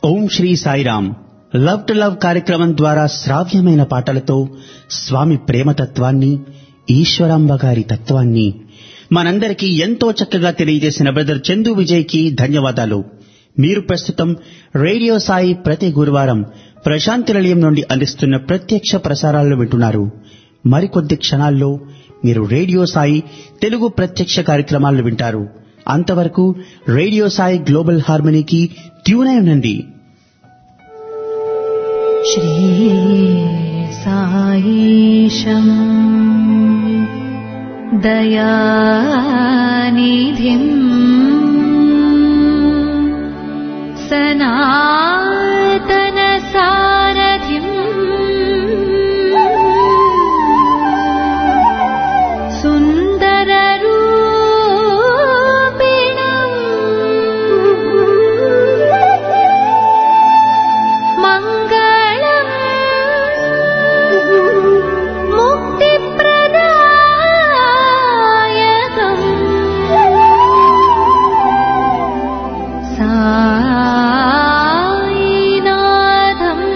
Om Sri Sairam love to love కార్యక్రమం ద్వారా శ్రావ్యమైన పాటలతో స్వామి ప్రేమతత్వాన్ని ఈశ్వరాంబ గారి తత్వాన్ని మనందరికీ ఎంతో చక్కగా తెలియజేసిన బ్రదర్ చందు విజయ్ కి ధన్యవాదాలు మీరు ప్రస్తుతం రేడియో సాయి ప్రతి గురువారం ప్రశాంతి నిలయం నుండి అందిస్తున్న ప్రత్యక్ష ప్రసారాలను వింటున్నారు మరికొద్ది క్షణాల్లో మీరు రేడియో సాయి తెలుగు ప్రత్యక్ష కార్యక్రమాలను వింటారు అంతవరకు రేడియో సాయి గ్లోబల్ హార్మనీకి ట్యూన్ అయి ఉండండి श्रीसायीशम् दयानिधिम् सनातनसारथिम् सुन्दररूपिणम् मङ्गलम् मुक्तिप्रदायकम् सायिनाथम्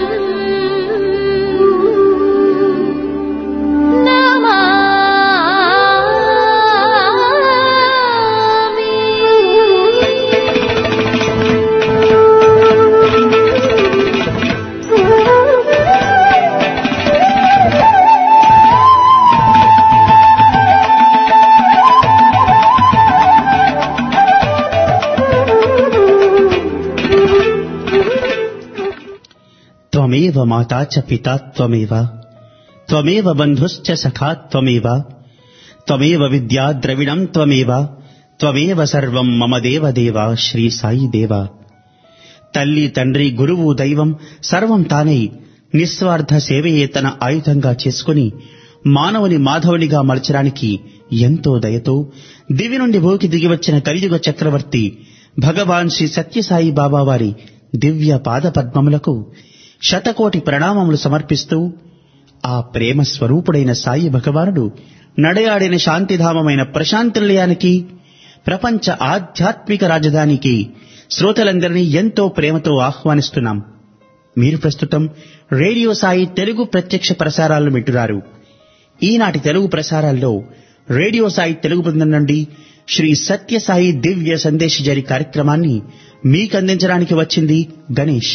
త్వమేవ మాతా చ పితా త్వమేవ త్వమేవ బంధుశ్చ సఖా త్వమేవ త్వమేవ విద్యా ద్రవిణం త్వమేవ త్వమేవ సర్వం మమ దేవ దేవ శ్రీ సాయి దేవ తల్లి తండ్రి గురువు దైవం సర్వం తానై నిస్వార్థ సేవయే తన ఆయుధంగా చేసుకుని మానవుని మాధవునిగా మలచడానికి ఎంతో దయతో దివి నుండి భూకి దిగివచ్చిన కలియుగ చక్రవర్తి భగవాన్ శ్రీ సత్యసాయి బాబా వారి దివ్య పాద పద్మములకు శతకోటి ప్రణామములు సమర్పిస్తూ ఆ ప్రేమ స్వరూపుడైన సాయి భగవానుడు నడయాడిన శాంతిధామమైన ప్రశాంతి నిలయానికి ప్రపంచ ఆధ్యాత్మిక రాజధానికి శ్రోతలందరినీ ఎంతో ప్రేమతో ఆహ్వానిస్తున్నాం మీరు ప్రస్తుతం రేడియో సాయి తెలుగు ప్రత్యక్ష ప్రసారాలను వింటున్నారు ఈనాటి తెలుగు ప్రసారాల్లో రేడియో సాయి తెలుగు బృందం నుండి శ్రీ సత్య సాయి దివ్య సందేశ జరి కార్యక్రమాన్ని మీకందించడానికి వచ్చింది గణేష్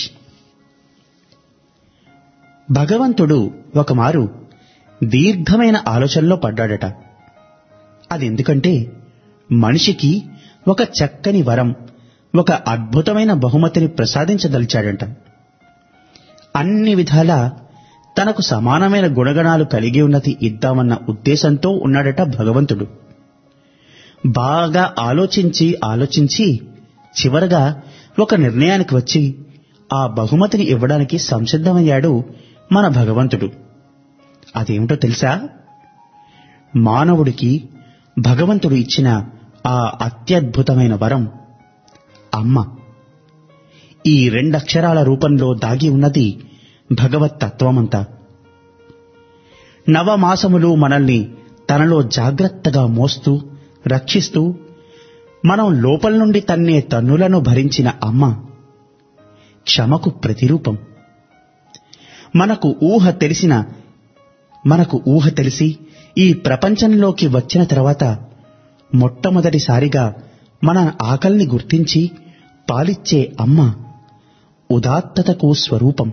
భగవంతుడు ఒకమారు దీర్ఘమైన ఆలోచనలో పడ్డాడట అదెందుకంటే మనిషికి ఒక చక్కని వరం ఒక అద్భుతమైన బహుమతిని ప్రసాదించదలిచాడంట అన్ని విధాలా తనకు సమానమైన గుణగణాలు కలిగి ఉన్నది ఇద్దామన్న ఉద్దేశంతో ఉన్నాడట భగవంతుడు బాగా ఆలోచించి ఆలోచించి చివరగా ఒక నిర్ణయానికి వచ్చి ఆ బహుమతిని ఇవ్వడానికి సంసిద్ధమయ్యాడు మన భగవంతుడు అదేమిటో తెలుసా మానవుడికి భగవంతుడు ఇచ్చిన ఆ అత్యద్భుతమైన వరం అమ్మ ఈ రెండక్షరాల రూపంలో దాగి ఉన్నది భగవత్ తత్వమంతా నవమాసములు మనల్ని తనలో జాగ్రత్తగా మోస్తూ రక్షిస్తూ మనం లోపల నుండి తన్నే తన్నులను భరించిన అమ్మ క్షమకు ప్రతిరూపం మనకు ఊహ తెలిసిన మనకు ఊహ తెలిసి ఈ ప్రపంచంలోకి వచ్చిన తర్వాత మొట్టమొదటిసారిగా మన ఆకలిని గుర్తించి పాలిచ్చే అమ్మ ఉదాత్తతకు స్వరూపం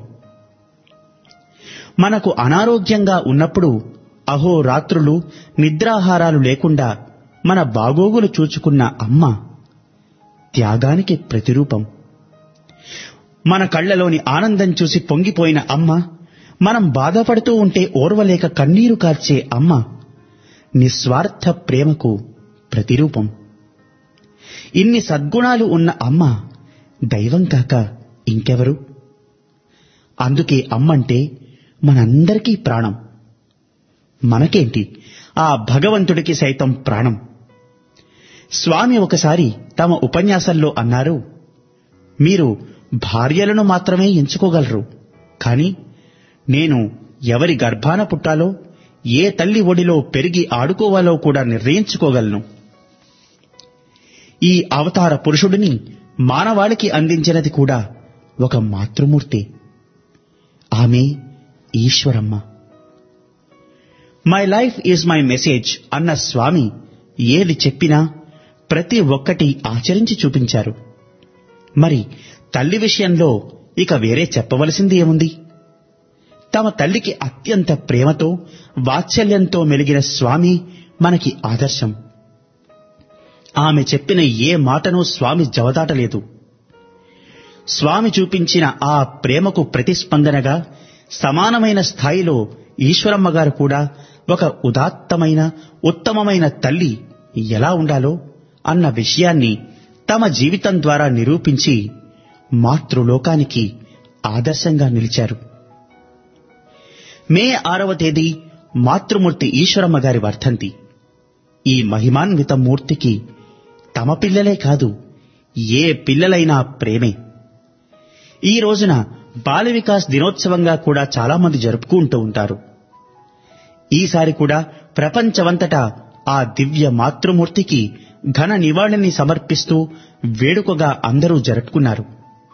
మనకు అనారోగ్యంగా ఉన్నప్పుడు అహోరాత్రులు నిద్రాహారాలు లేకుండా మన బాగోగులు చూచుకున్న అమ్మ త్యాగానికి ప్రతిరూపం మన కళ్లలోని ఆనందం చూసి పొంగిపోయిన అమ్మ మనం బాధపడుతూ ఉంటే ఓర్వలేక కన్నీరు కార్చే అమ్మ నిస్వార్థ ప్రేమకు ప్రతిరూపం ఇన్ని సద్గుణాలు ఉన్న అమ్మ దైవం కాక ఇంకెవరు అందుకే అమ్మంటే మనందరికీ ప్రాణం మనకేంటి ఆ భగవంతుడికి సైతం ప్రాణం స్వామి ఒకసారి తమ ఉపన్యాసంలో అన్నారు మీరు భార్యలను మాత్రమే ఎంచుకోగలరు కాని నేను ఎవరి గర్భాన పుట్టాలో ఏ తల్లి ఒడిలో పెరిగి ఆడుకోవాలో కూడా నిర్ణయించుకోగలను ఈ అవతార పురుషుడిని మానవాళికి అందించినది కూడా ఒక మాతృమూర్తి ఆమె Eswaramma my life is my message అన్న స్వామి ఏది చెప్పినా ప్రతి ఒక్కటి ఆచరించి చూపించారు మరి తల్లి విషయంలో ఇక వేరే చెప్పవలసింది ఏముంది తమ తల్లికి అత్యంత ప్రేమతో వాత్సల్యంతో మెలిగిన స్వామి మనకి ఆదర్శం ఆమె చెప్పిన ఏ మాటను స్వామి జవదాటలేదు స్వామి చూపించిన ఆ ప్రేమకు ప్రతిస్పందనగా సమానమైన స్థాయిలో ఈశ్వరమ్మ గారు కూడా ఒక ఉదాత్తమైన ఉత్తమమైన తల్లి ఎలా ఉండాలో అన్న విషయాన్ని తమ జీవితం ద్వారా నిరూపించి మాతృలోకానికి ఆదర్శంగా నిలిచారు మే ఆరవ తేదీ మాతృమూర్తి ఈశ్వరమ్మ గారి వర్ధంతి ఈ మహిమాన్విత మూర్తికి తమ పిల్లలే కాదు ఏ పిల్లలైనా ప్రేమే ఈ రోజున బాల వికాస్ దినోత్సవంగా కూడా చాలా మంది జరుపుకుంటూ ఉంటారు ఈసారి కూడా ప్రపంచమంతటా ఆ దివ్య మాతృమూర్తికి ఘన నివాళిని సమర్పిస్తూ వేడుకగా అందరూ జరుపుకున్నారు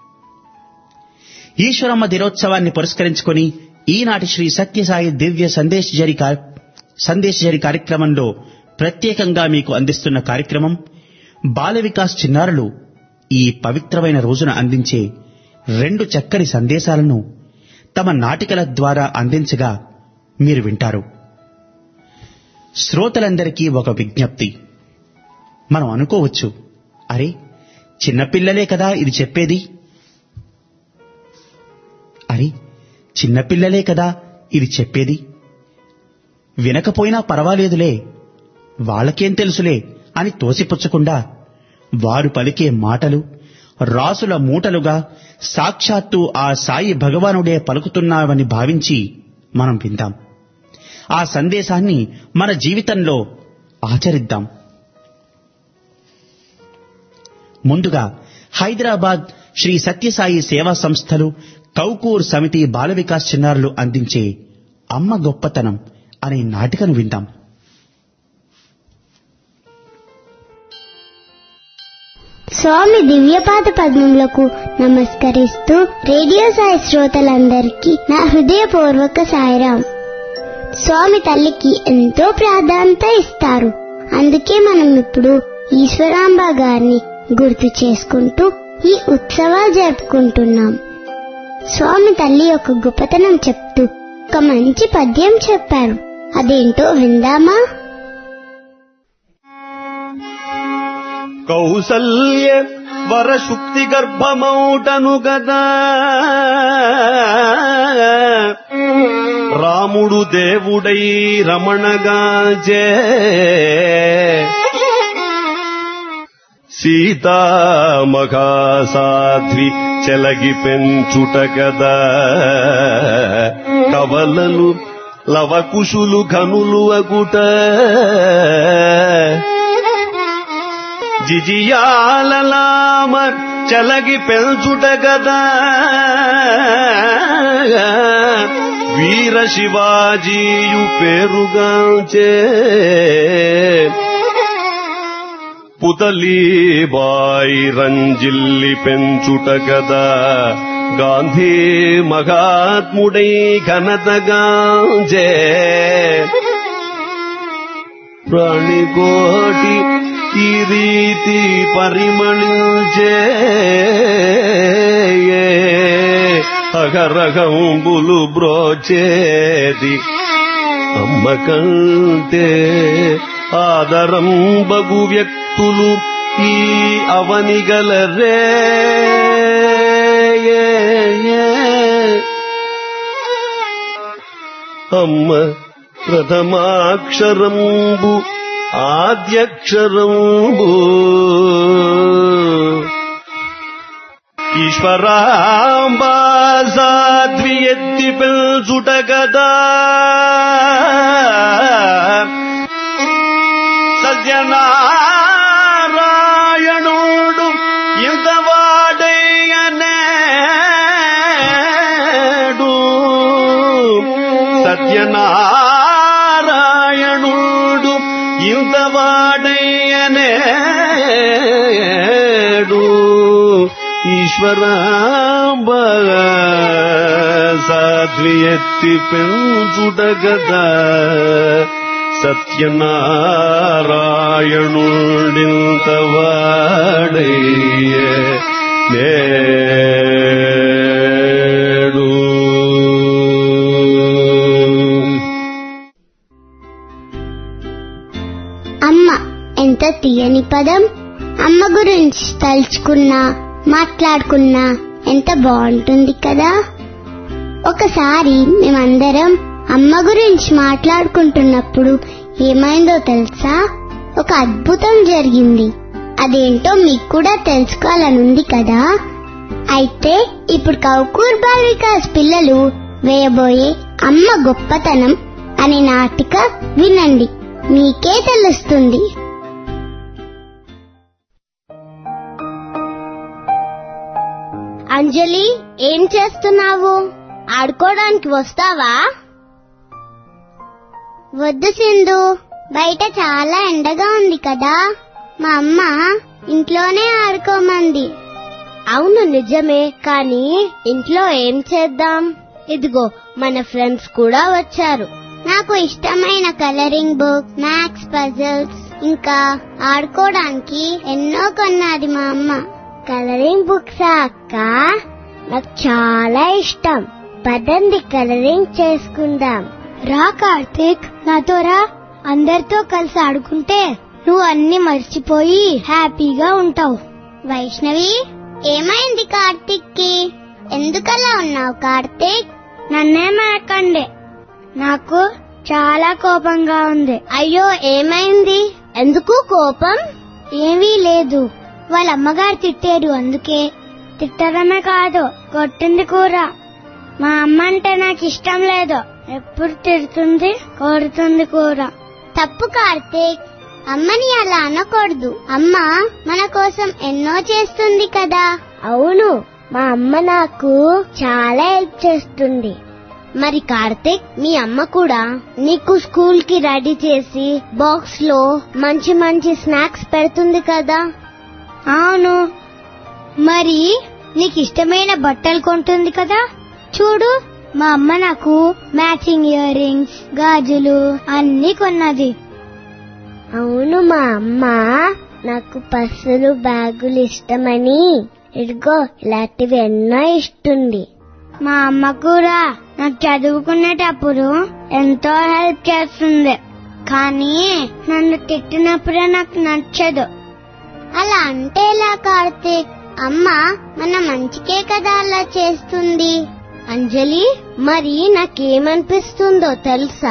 ఈశ్వరమ్మ దినోత్సవాన్ని పురస్కరించుకొని ఈనాటి శ్రీ సత్యసాయి దివ్య సందేశ్ జరి సందేశ్ జరి కార్యక్రమంలో ప్రత్యేకంగా మీకు అందిస్తున్న కార్యక్రమం బాల వికాస్ చిన్నారులు ఈ పవిత్రమైన రోజున అందించే రెండు చక్కని సందేశాలను తమ నాటికల ద్వారా అందించగా మీరు వింటారు శ్రోతలందరికీ ఒక విజ్ఞప్తి మనం అనుకోవచ్చు అరే చిన్నపిల్లలే కదా ఇది చెప్పేది అరే చిన్నపిల్లలే కదా ఇది చెప్పేది వినకపోయినా పర్వాలేదులే వాళ్ళకేం తెలుసులే అని తోసిపుచ్చకుండా వారు పలికే మాటలు రాసుల మూటలుగా సాక్షాత్తు ఆ సాయి భగవానుడే పలుకుతున్నావని భావించి మనం విందాం ఆ సందేశాన్ని మన జీవితంలో ఆచరిద్దాం ముందుగా హైదరాబాద్ శ్రీ సత్యసాయి సేవా సంస్థలు కౌకూర్ సమితి బాల వికాస్ చిన్నారులు అందించే అమ్మ గొప్పతనం అనే నాటికను విందాం స్వామి దివ్యపాద పద్మములకు నమస్కరిస్తూ రేడియో సాయి శ్రోతలందరికీ నా హృదయపూర్వక సాయిరాం స్వామి తల్లికి ఎంతో ప్రాధాన్యత ఇస్తారు అందుకే మనం ఇప్పుడు ఈశ్వరాంబ గారిని గుర్తు చేసుకుంటూ ఈ ఉత్సవాలు జరుపుకుంటున్నాం స్వామి తల్లి యొక్క గొప్పతనం చెప్తూ ఒక మంచి పద్యం చెప్పారు అదేంటో విందామా కౌసల్య వరశుక్తి గర్భమౌటను గదా రాముడు దేవుడై రమణగాజే సీతామఘాసాధ్వి చెలగి పెంచుట గదా కవలలు లవకుశులు ఘనులు అగుట జిజియాలలామ చలగి పెంచుట గదా వీర శివాజీయు పేరుగాంచే పుతలీబాయి రంజిల్లి పెంచుట గదా గాంధీ మహాత్ముడై ఘనతగాంచే ప్రాణికోటి ఈ రీతి పరిమళించే అగరగంబులు బ్రోచేది అమ్మకంటే ఆదరం బగు వ్యక్తులు ఈ అవనిగలరే అమ్మ ప్రథమాక్షరంబు ఆద్యక్షరంబు ఈశ్వరాంబాసాద్వి ఎత్తి పెంచుట గదా సత్యనారాయణుడు ఇంతవాడయ్యనేడు సత్యనారాయణుడు ఇంతవాడయ్యనేడు ఈశ్వరాంబ ఈశ్వరాంబ సాధ్వి ఎత్తి పెంచుట గదా సత్యనారాయణుడింత వాడయ్య నేడు అమ్మ ఎంత తీయని పదం అమ్మ గురించి తలుచుకున్నా మాట్లాడుకున్నా ఎంత బాగుంటుంది కదా ఒకసారి మేమందరం అమ్మ గురించి మాట్లాడుకుంటున్నప్పుడు ఏమైందో తెలుసా ఒక అద్భుతం జరిగింది అదేంటో మీకు కూడా తెలుసుకోవాలనుంది కదా అయితే ఇప్పుడు కౌకూర్ బాల్ వికాస్ పిల్లలు వేయబోయే అమ్మ గొప్పతనం అనే నాటిక వినండి మీకే తెలుస్తుంది అంజలి ఏం చేస్తున్నావు ఆడుకోవడానికి వస్తావా వద్దు సింధు బయట చాలా ఎండగా ఉంది కదా మా అమ్మ ఇంట్లోనే ఆడుకోమంది అవును నిజమే కానీ ఇంట్లో ఏం చేద్దాం ఇదిగో మన ఫ్రెండ్స్ కూడా వచ్చారు నాకు ఇష్టమైన కలరింగ్ బుక్ మ్యాథ్స్ పజల్స్ ఇంకా ఆడుకోవడానికి ఎన్నో కొన్నది మా అమ్మ కలరింగ్ బుక్స్ అక్క నాకు చాలా ఇష్టం పదండి కలరింగ్ చేసుకుందాం రా కార్తీక్ నాతో రా అందరితో కలిసి ఆడుకుంటే నువ్వు అన్ని మర్చిపోయి హ్యాపీగా ఉంటావు వైష్ణవి ఏమైంది కార్తీక్ కి ఎందుకలా ఉన్నావు కార్తీక్ నన్నేమనకండి నాకు చాలా కోపంగా ఉంది అయ్యో ఏమైంది ఎందుకు కోపం ఏమీ లేదు వాళ్ళ అమ్మగారు తిట్టారు అందుకే తిట్టడమే కాదు కొట్టింది కూర మా అమ్మ అంటే నాకు ఇష్టం లేదు ఎప్పుడు తిడుతుంది కొడుతుంది కూర తప్పు కార్తీక్ అమ్మని అలా అనకూడదు అమ్మ మన కోసం ఎన్నో చేస్తుంది కదా అవును మా అమ్మ నాకు చాలా హెల్ప్ చేస్తుంది మరి కార్తిక్ మీ అమ్మ కూడా నీకు స్కూల్ కి రెడీ చేసి బాక్స్ లో మంచి మంచి స్నాక్స్ పెడుతుంది కదా అవును మరి నీకు ఇష్టమైన బట్టలు కొంటుంది కదా చూడు మా అమ్మ నాకు మ్యాచింగ్ ఇయర్ రింగ్స్ గాజులు అన్ని కొన్నది అవును మా అమ్మ నాకు పర్సులు బ్యాగులు ఇష్టమని ఇదిగో ఇలాంటివి ఎన్నో ఇస్తుంది మా అమ్మ కూడా నాకు చదువుకునేటప్పుడు ఎంతో హెల్ప్ చేస్తుంది కానీ నన్ను తిట్టినప్పుడే నాకు నచ్చదు అలా అంటే ఎలా కార్తీక్ అమ్మ మన మంచికే కదా అలా చేస్తుంది అంజలి మరి నాకేమనిపిస్తుందో తెలుసా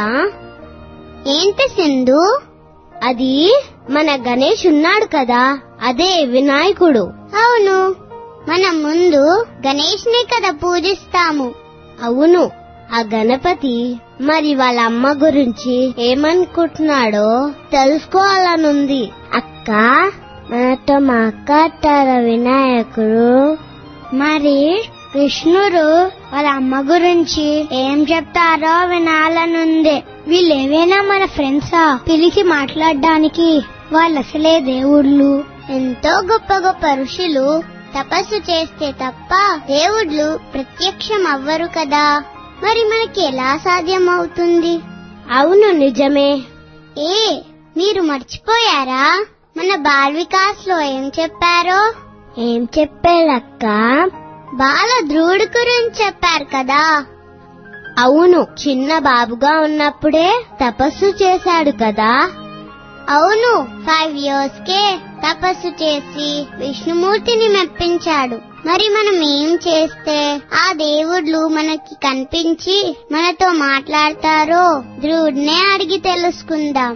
ఏంటి సింధు అది మన గణేష్ ఉన్నాడు కదా అదే వినాయకుడు అవును మనం ముందు గణేష్ ని కదా పూజిస్తాము అవును ఆ గణపతి మరి వాళ్ళ అమ్మ గురించి ఏమనుకుంటున్నాడో తెలుసుకోవాలనుంది అక్క మనతో మాట్లాడతారా వినాయకుడు మరి కృష్ణుడు వాళ్ళ అమ్మ గురించి ఏం చెప్తారో వినాలనుంది వీళ్ళేవైనా మన ఫ్రెండ్సా పిలిచి మాట్లాడడానికి వాళ్ళు అసలే దేవుళ్ళు ఎంతో గొప్ప గొప్ప ఋషులు తపస్సు చేస్తే తప్ప దేవుళ్ళు ప్రత్యక్షం అవ్వరు కదా మరి మనకి ఎలా సాధ్యం అవుతుంది అవును నిజమే ఏ మీరు మర్చిపోయారా మన బాల్ వికాస్ లో ఏం చెప్పారో ఏం చెప్పారక్క బాల ధ్రువుడు గురించి చెప్పారు కదా అవును చిన్న బాబుగా ఉన్నప్పుడే తపస్సు చేశాడు కదా అవును ఫైవ్ ఇయర్స్ కే తపస్సు చేసి విష్ణుమూర్తిని మెప్పించాడు మరి మనం ఏం చేస్తే ఆ దేవుళ్ళు మనకి కనిపించి మనతో మాట్లాడతారో ధ్రువుడినే అడిగి తెలుసుకుందాం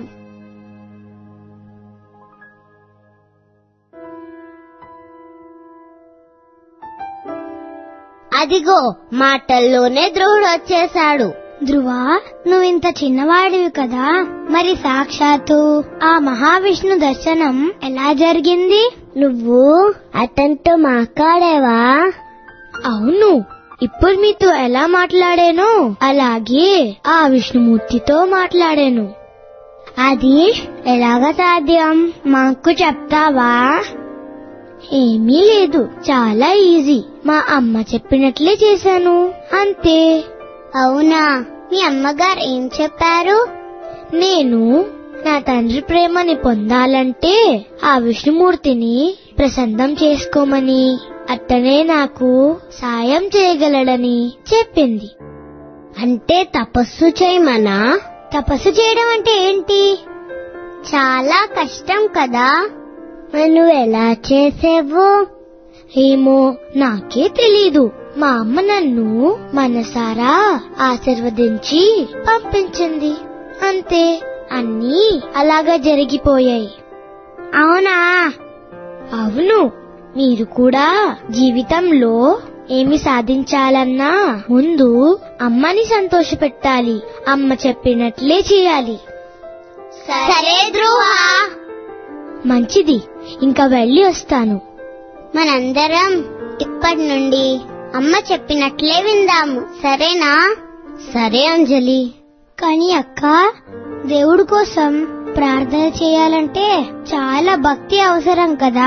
అదిగో మాటల్లోనే ధ్రువుడు వచ్చేశాడు ధ్రువ నువ్వు ఇంత చిన్నవాడివి కదా మరి సాక్షాత్తు ఆ మహావిష్ణు దర్శనం ఎలా జరిగింది నువ్వు అతనితో మాట్లాడేవా అవును ఇప్పుడు మీతో ఎలా మాట్లాడాను అలాగే ఆ విష్ణుమూర్తితో మాట్లాడాను అది ఎలాగ సాధ్యం మాకు చెప్తావా ఏమీ లేదు చాలా ఈజీ మా అమ్మ చెప్పినట్లే చేశాను అంతే అవునా మీ అమ్మగారు ఏం చెప్పారు నేను నా తండ్రి ప్రేమని పొందాలంటే ఆ విష్ణుమూర్తిని ప్రసన్నం చేసుకోమని అట్టనే నాకు సాయం చేయగలడని చెప్పింది అంటే తపస్సు చేయమనా తపస్సు చేయడం అంటే ఏంటి చాలా కష్టం కదా మరి నువ్వు ఎలా చేసావు ఏమో నాకే తెలీదు మా అమ్మ నన్ను మనసారా ఆశీర్వదించి పంపించింది అంతే అన్నీ అలాగా జరిగిపోయాయి అవునా అవును మీరు కూడా జీవితంలో ఏమి సాధించాలన్నా ముందు అమ్మని సంతోషపెట్టాలి అమ్మ చెప్పినట్లే చేయాలి సరే ధ్రువ మంచిది ఇంకా వెళ్ళి వస్తాను మనందరం ఇప్పటి నుండి అమ్మ చెప్పినట్లే విందాము సరేనా సరే అంజలి కానీ అక్క దేవుడి కోసం ప్రార్థన చేయాలంటే చాలా భక్తి అవసరం కదా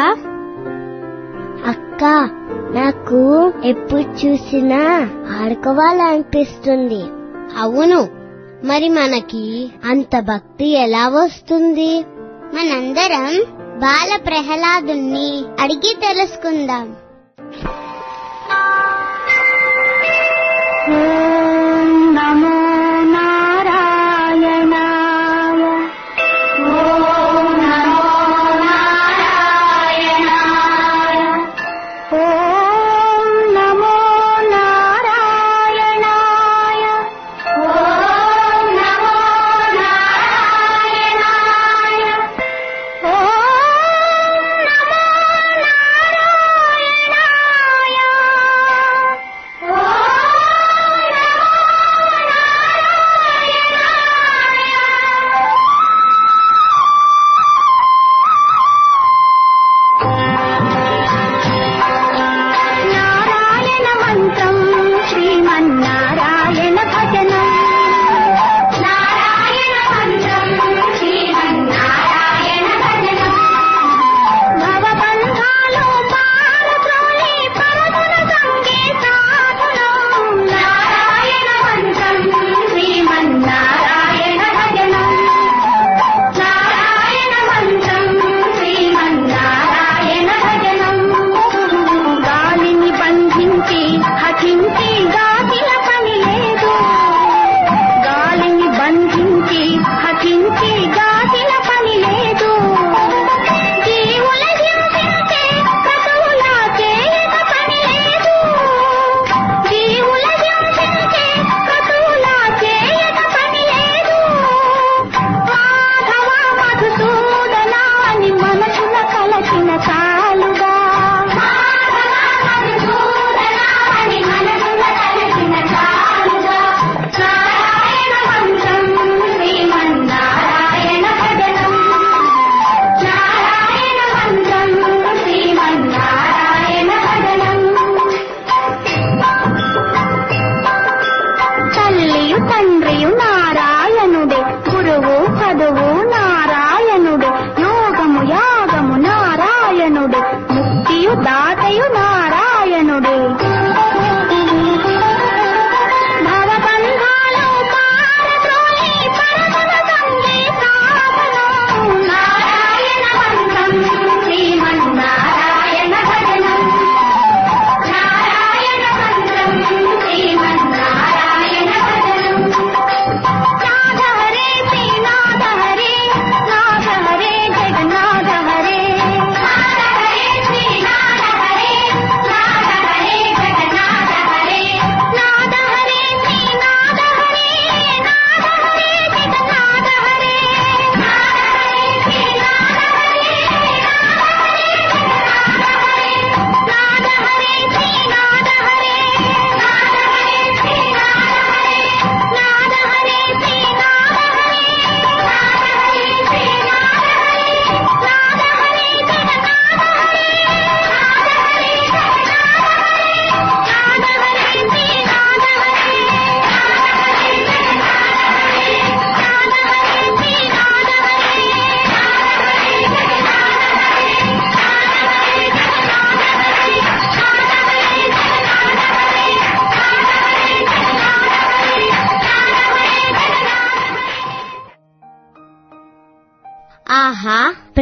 అక్క నాకు ఎప్పుడు చూసినా ఆడుకోవాలనిపిస్తుంది అవును మరి మనకి అంత భక్తి ఎలా వస్తుంది మనందరం బాల ప్రహ్లాదుని అడిగి తెలుసుకుందాం నమో నారాయణాయ ఓం నమో నారాయణాయ ఓం నమో నారాయణాయ ఓం నమో నారాయణాయ ఓం నమో నారాయణాయ నారాయణ మంత్రం శ్రీమన్నారాయణ భజనం నారాయణ మంత్రం శ్రీమన్నారాయణ భజనం భవబంధాలు పారద్రోలి పరమున సంగే సాధనం నారాయణ మంత్రం శ్రీమన్నారాయణ భజనం నారాయణ మంత్రం శ్రీమన్నారాయణ భజనం గాలిని బంధించి హఠించి గాకిల పని లేదు గాలిని బంధించి హఠించి గాకిల పని లేదు జీవుల హింసించే క్రతువులా చేయక పని లేదు జీవుల హింసించే క్రతువులా చేయక పని లేదు మాధవ మధుసూదన అని మనసున కలచిన చాలుగా మాధవ మధుసూదన అని మనసున కలచిన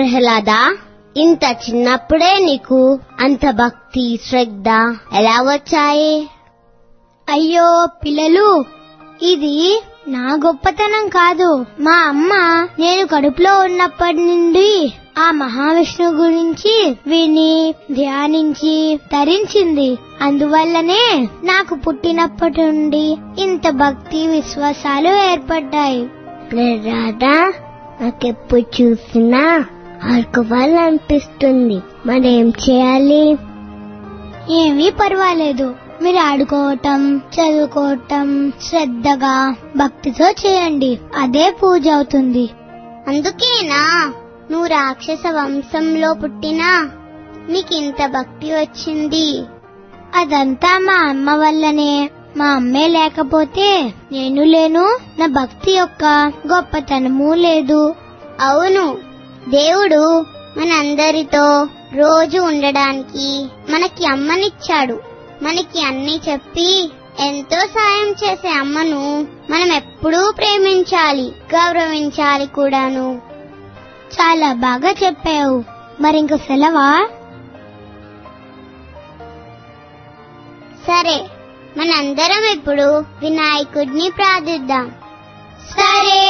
ప్రహ్లాద ఇంత చిన్నప్పుడే నీకు అంత భక్తి శ్రద్ధ ఎలా వచ్చాయి అయ్యో పిల్లలు ఇది నా గొప్పతనం కాదు మా అమ్మ నేను కడుపులో ఉన్నప్పటి నుండి ఆ మహావిష్ణు గురించి విని ధ్యానించి తరించింది అందువల్లనే నాకు పుట్టినప్పటి నుండి ఇంత భక్తి విశ్వాసాలు ఏర్పడ్డాయి రాధా నాకెప్పుడు చూసినా ఆడుకోవాలనిపిస్తుంది మరేం చేయాలి ఏమీ పర్వాలేదు మీరు ఆడుకోవటం చదువుకోవటం శ్రద్ధగా భక్తితో చేయండి అదే పూజ అవుతుంది అందుకేనా నువ్వు రాక్షస వంశంలో పుట్టినా నీకింత భక్తి వచ్చింది అదంతా మా అమ్మ వల్లనే మా అమ్మే లేకపోతే నేను లేను నా భక్తి యొక్క గొప్పతనము లేదు అవును దేవుడు మనందరితో రోజు ఉండడానికి మనకి అమ్మనిచ్చాడు మనకి అన్ని చెప్పి ఎంతో సాయం చేసే అమ్మను మనం ఎప్పుడూ ప్రేమించాలి గౌరవించాలి కూడాను చాలా బాగా చెప్పావు మరింక సెలవా సరే మనందరం ఇప్పుడు వినాయకుడిని ప్రార్థిద్దాం సరే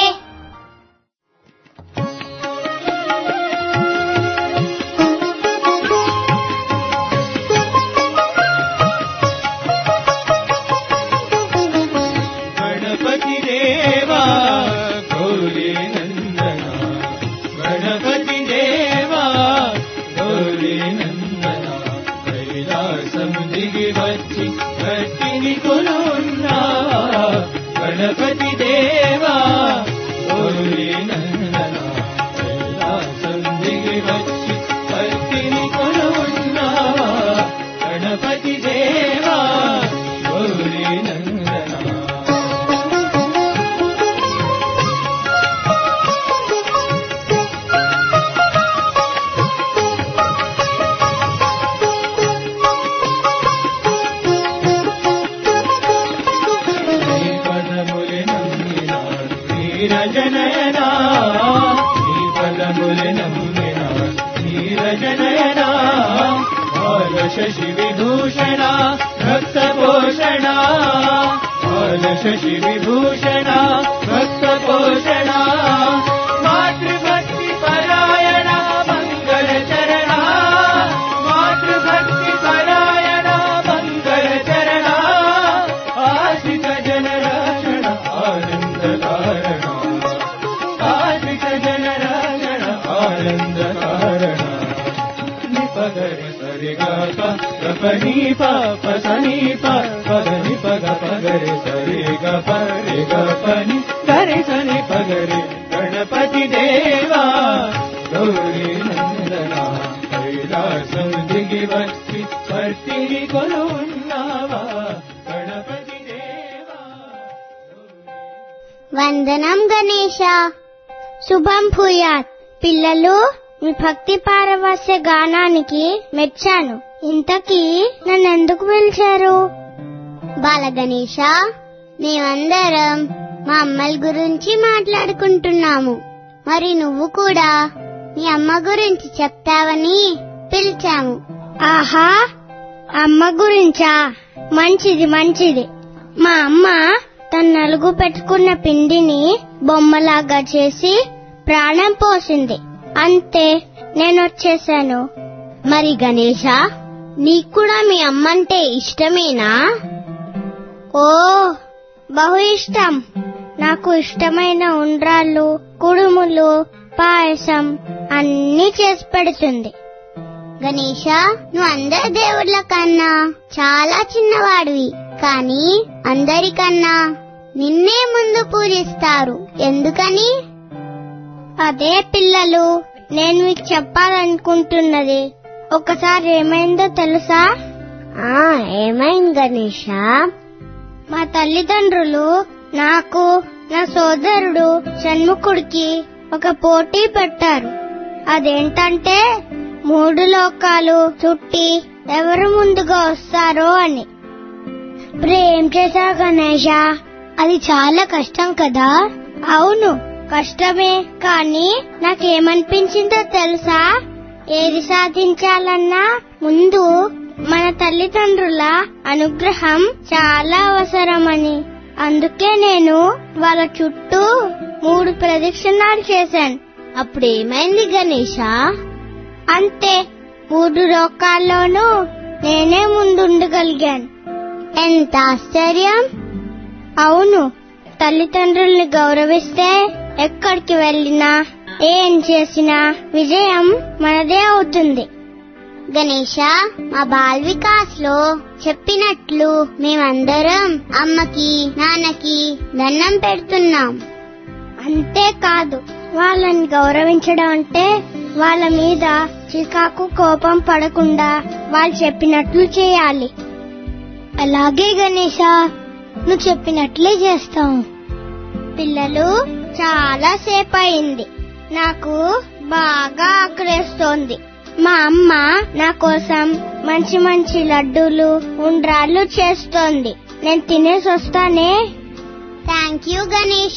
గణపతి దేవా గౌరీ నందన గణపతి దేవా గౌరీ నందన కైలాసం దిగి వచ్చి గట్టిని కొనున్నా గణపతి దేవా గౌరీ నందన కైలాసం దిగి వచ్చి గట్టిని కొనున్నా గణపతి దేవా గౌరీ నందన నీ పదములే నమ్మినాడు నీరజనయనా నీ పదములే నమ్మినాడు నీరజనయనా బాల శశి విభూషణ భక్త పోషణ బాల శశి విభూషణ భక్త పోషణ మాతృభక్తి పరాయణ మంగళ చరణ మాతృభక్తి పరాయణ మంగళ చరణ ఆశిక జనరాజణ ఆనంద కారణ ఆశిక జనరాజణ ఆనంద కారణ నిపగరి సరిగాక గపని పాప సమీప పగని పగ పగరి సరిగ పరి గపని గరి సని పగరి గణపతి దేవా గౌరీ నందన కైలాసం దిగి వచ్చి పట్టిని కొలున్నావా గణపతి దేవా వందనం గణేశ శుభం భూయాత్ పిల్లలు మీ భక్తి పారవస్య గానానికి మెచ్చాను ఇంతకీ నన్ను ఎందుకు పిలిచారు బాల గణేశ మేమందరం మా అమ్మల గురించి మాట్లాడుకుంటున్నాము మరి నువ్వు కూడా మీ అమ్మ గురించి చెప్తావని పిలిచాము ఆహా అమ్మ గురించా మంచిది మంచిది మా అమ్మ తన నలుగు పెట్టుకున్న పిండిని బొమ్మలాగా చేసి ప్రాణం పోసింది అంతే నేను వచ్చేసాను మరి గణేశ నీకు కూడా మీ అమ్మంటే ఇష్టమేనా ఓ బహు ఇష్టం నాకు ఇష్టమైన ఉండ్రాళ్ళు కుడుములు పాయసం అన్నీ చేసి పెడుతుంది గణేశ నువ్వు అందరి దేవుళ్ళ కన్నా చాలా చిన్నవాడివి కానీ అందరికన్నా నిన్నే ముందు పూజిస్తారు ఎందుకని అదే పిల్లలు నేను మీకు చెప్పాలనుకుంటున్నది ఒకసారి ఏమైందో తెలుసా ఆ ఏమైంది గణేశ మా తల్లిదండ్రులు నాకు నా సోదరుడు షణ్ముఖుడికి ఒక పోటీ పెట్టారు అదేంటంటే మూడు లోకాలు చుట్టి ఎవరు ముందుగా వస్తారో అని ఇప్పుడు ఏం చేశావు గణేష అది చాలా కష్టం కదా అవును కష్టమే కానీ నాకేమనిపించిందో తెలుసా ఏది సాధించాలన్నా ముందు మన తల్లిదండ్రుల అనుగ్రహం చాలా అవసరమని అందుకే నేను వాళ్ళ చుట్టూ మూడు ప్రదక్షిణాలు చేశాను అప్పుడేమైంది గణేష అంతే మూడు లోకాల్లోనూ నేనే ముందుండగలిగాను ఎంత ఆశ్చర్యం అవును తల్లిదండ్రుల్ని గౌరవిస్తే ఎక్కడికి వెళ్ళినా ఏం చేసినా విజయం మనదే అవుతుంది గణేష మా బాల్ వికాస్ లో చెప్పినట్లు మేమందరం అమ్మకి నాన్నకి దండం పెడుతున్నాం అంతేకాదు వాళ్ళని గౌరవించడం అంటే వాళ్ళ మీద చికాకు కోపం పడకుండా వాళ్ళు చెప్పినట్లు చేయాలి అలాగే గణేష నువ్వు చెప్పినట్లే చేస్తాం పిల్లలు చాలా సేపు అయింది నాకు బాగా ఆకలేస్తోంది మా అమ్మ నా కోసం మంచి మంచి లడ్డూలు ఉండ్రాళ్ళు చేస్తోంది నేను తినేసి వస్తానే థ్యాంక్ యూ గణేష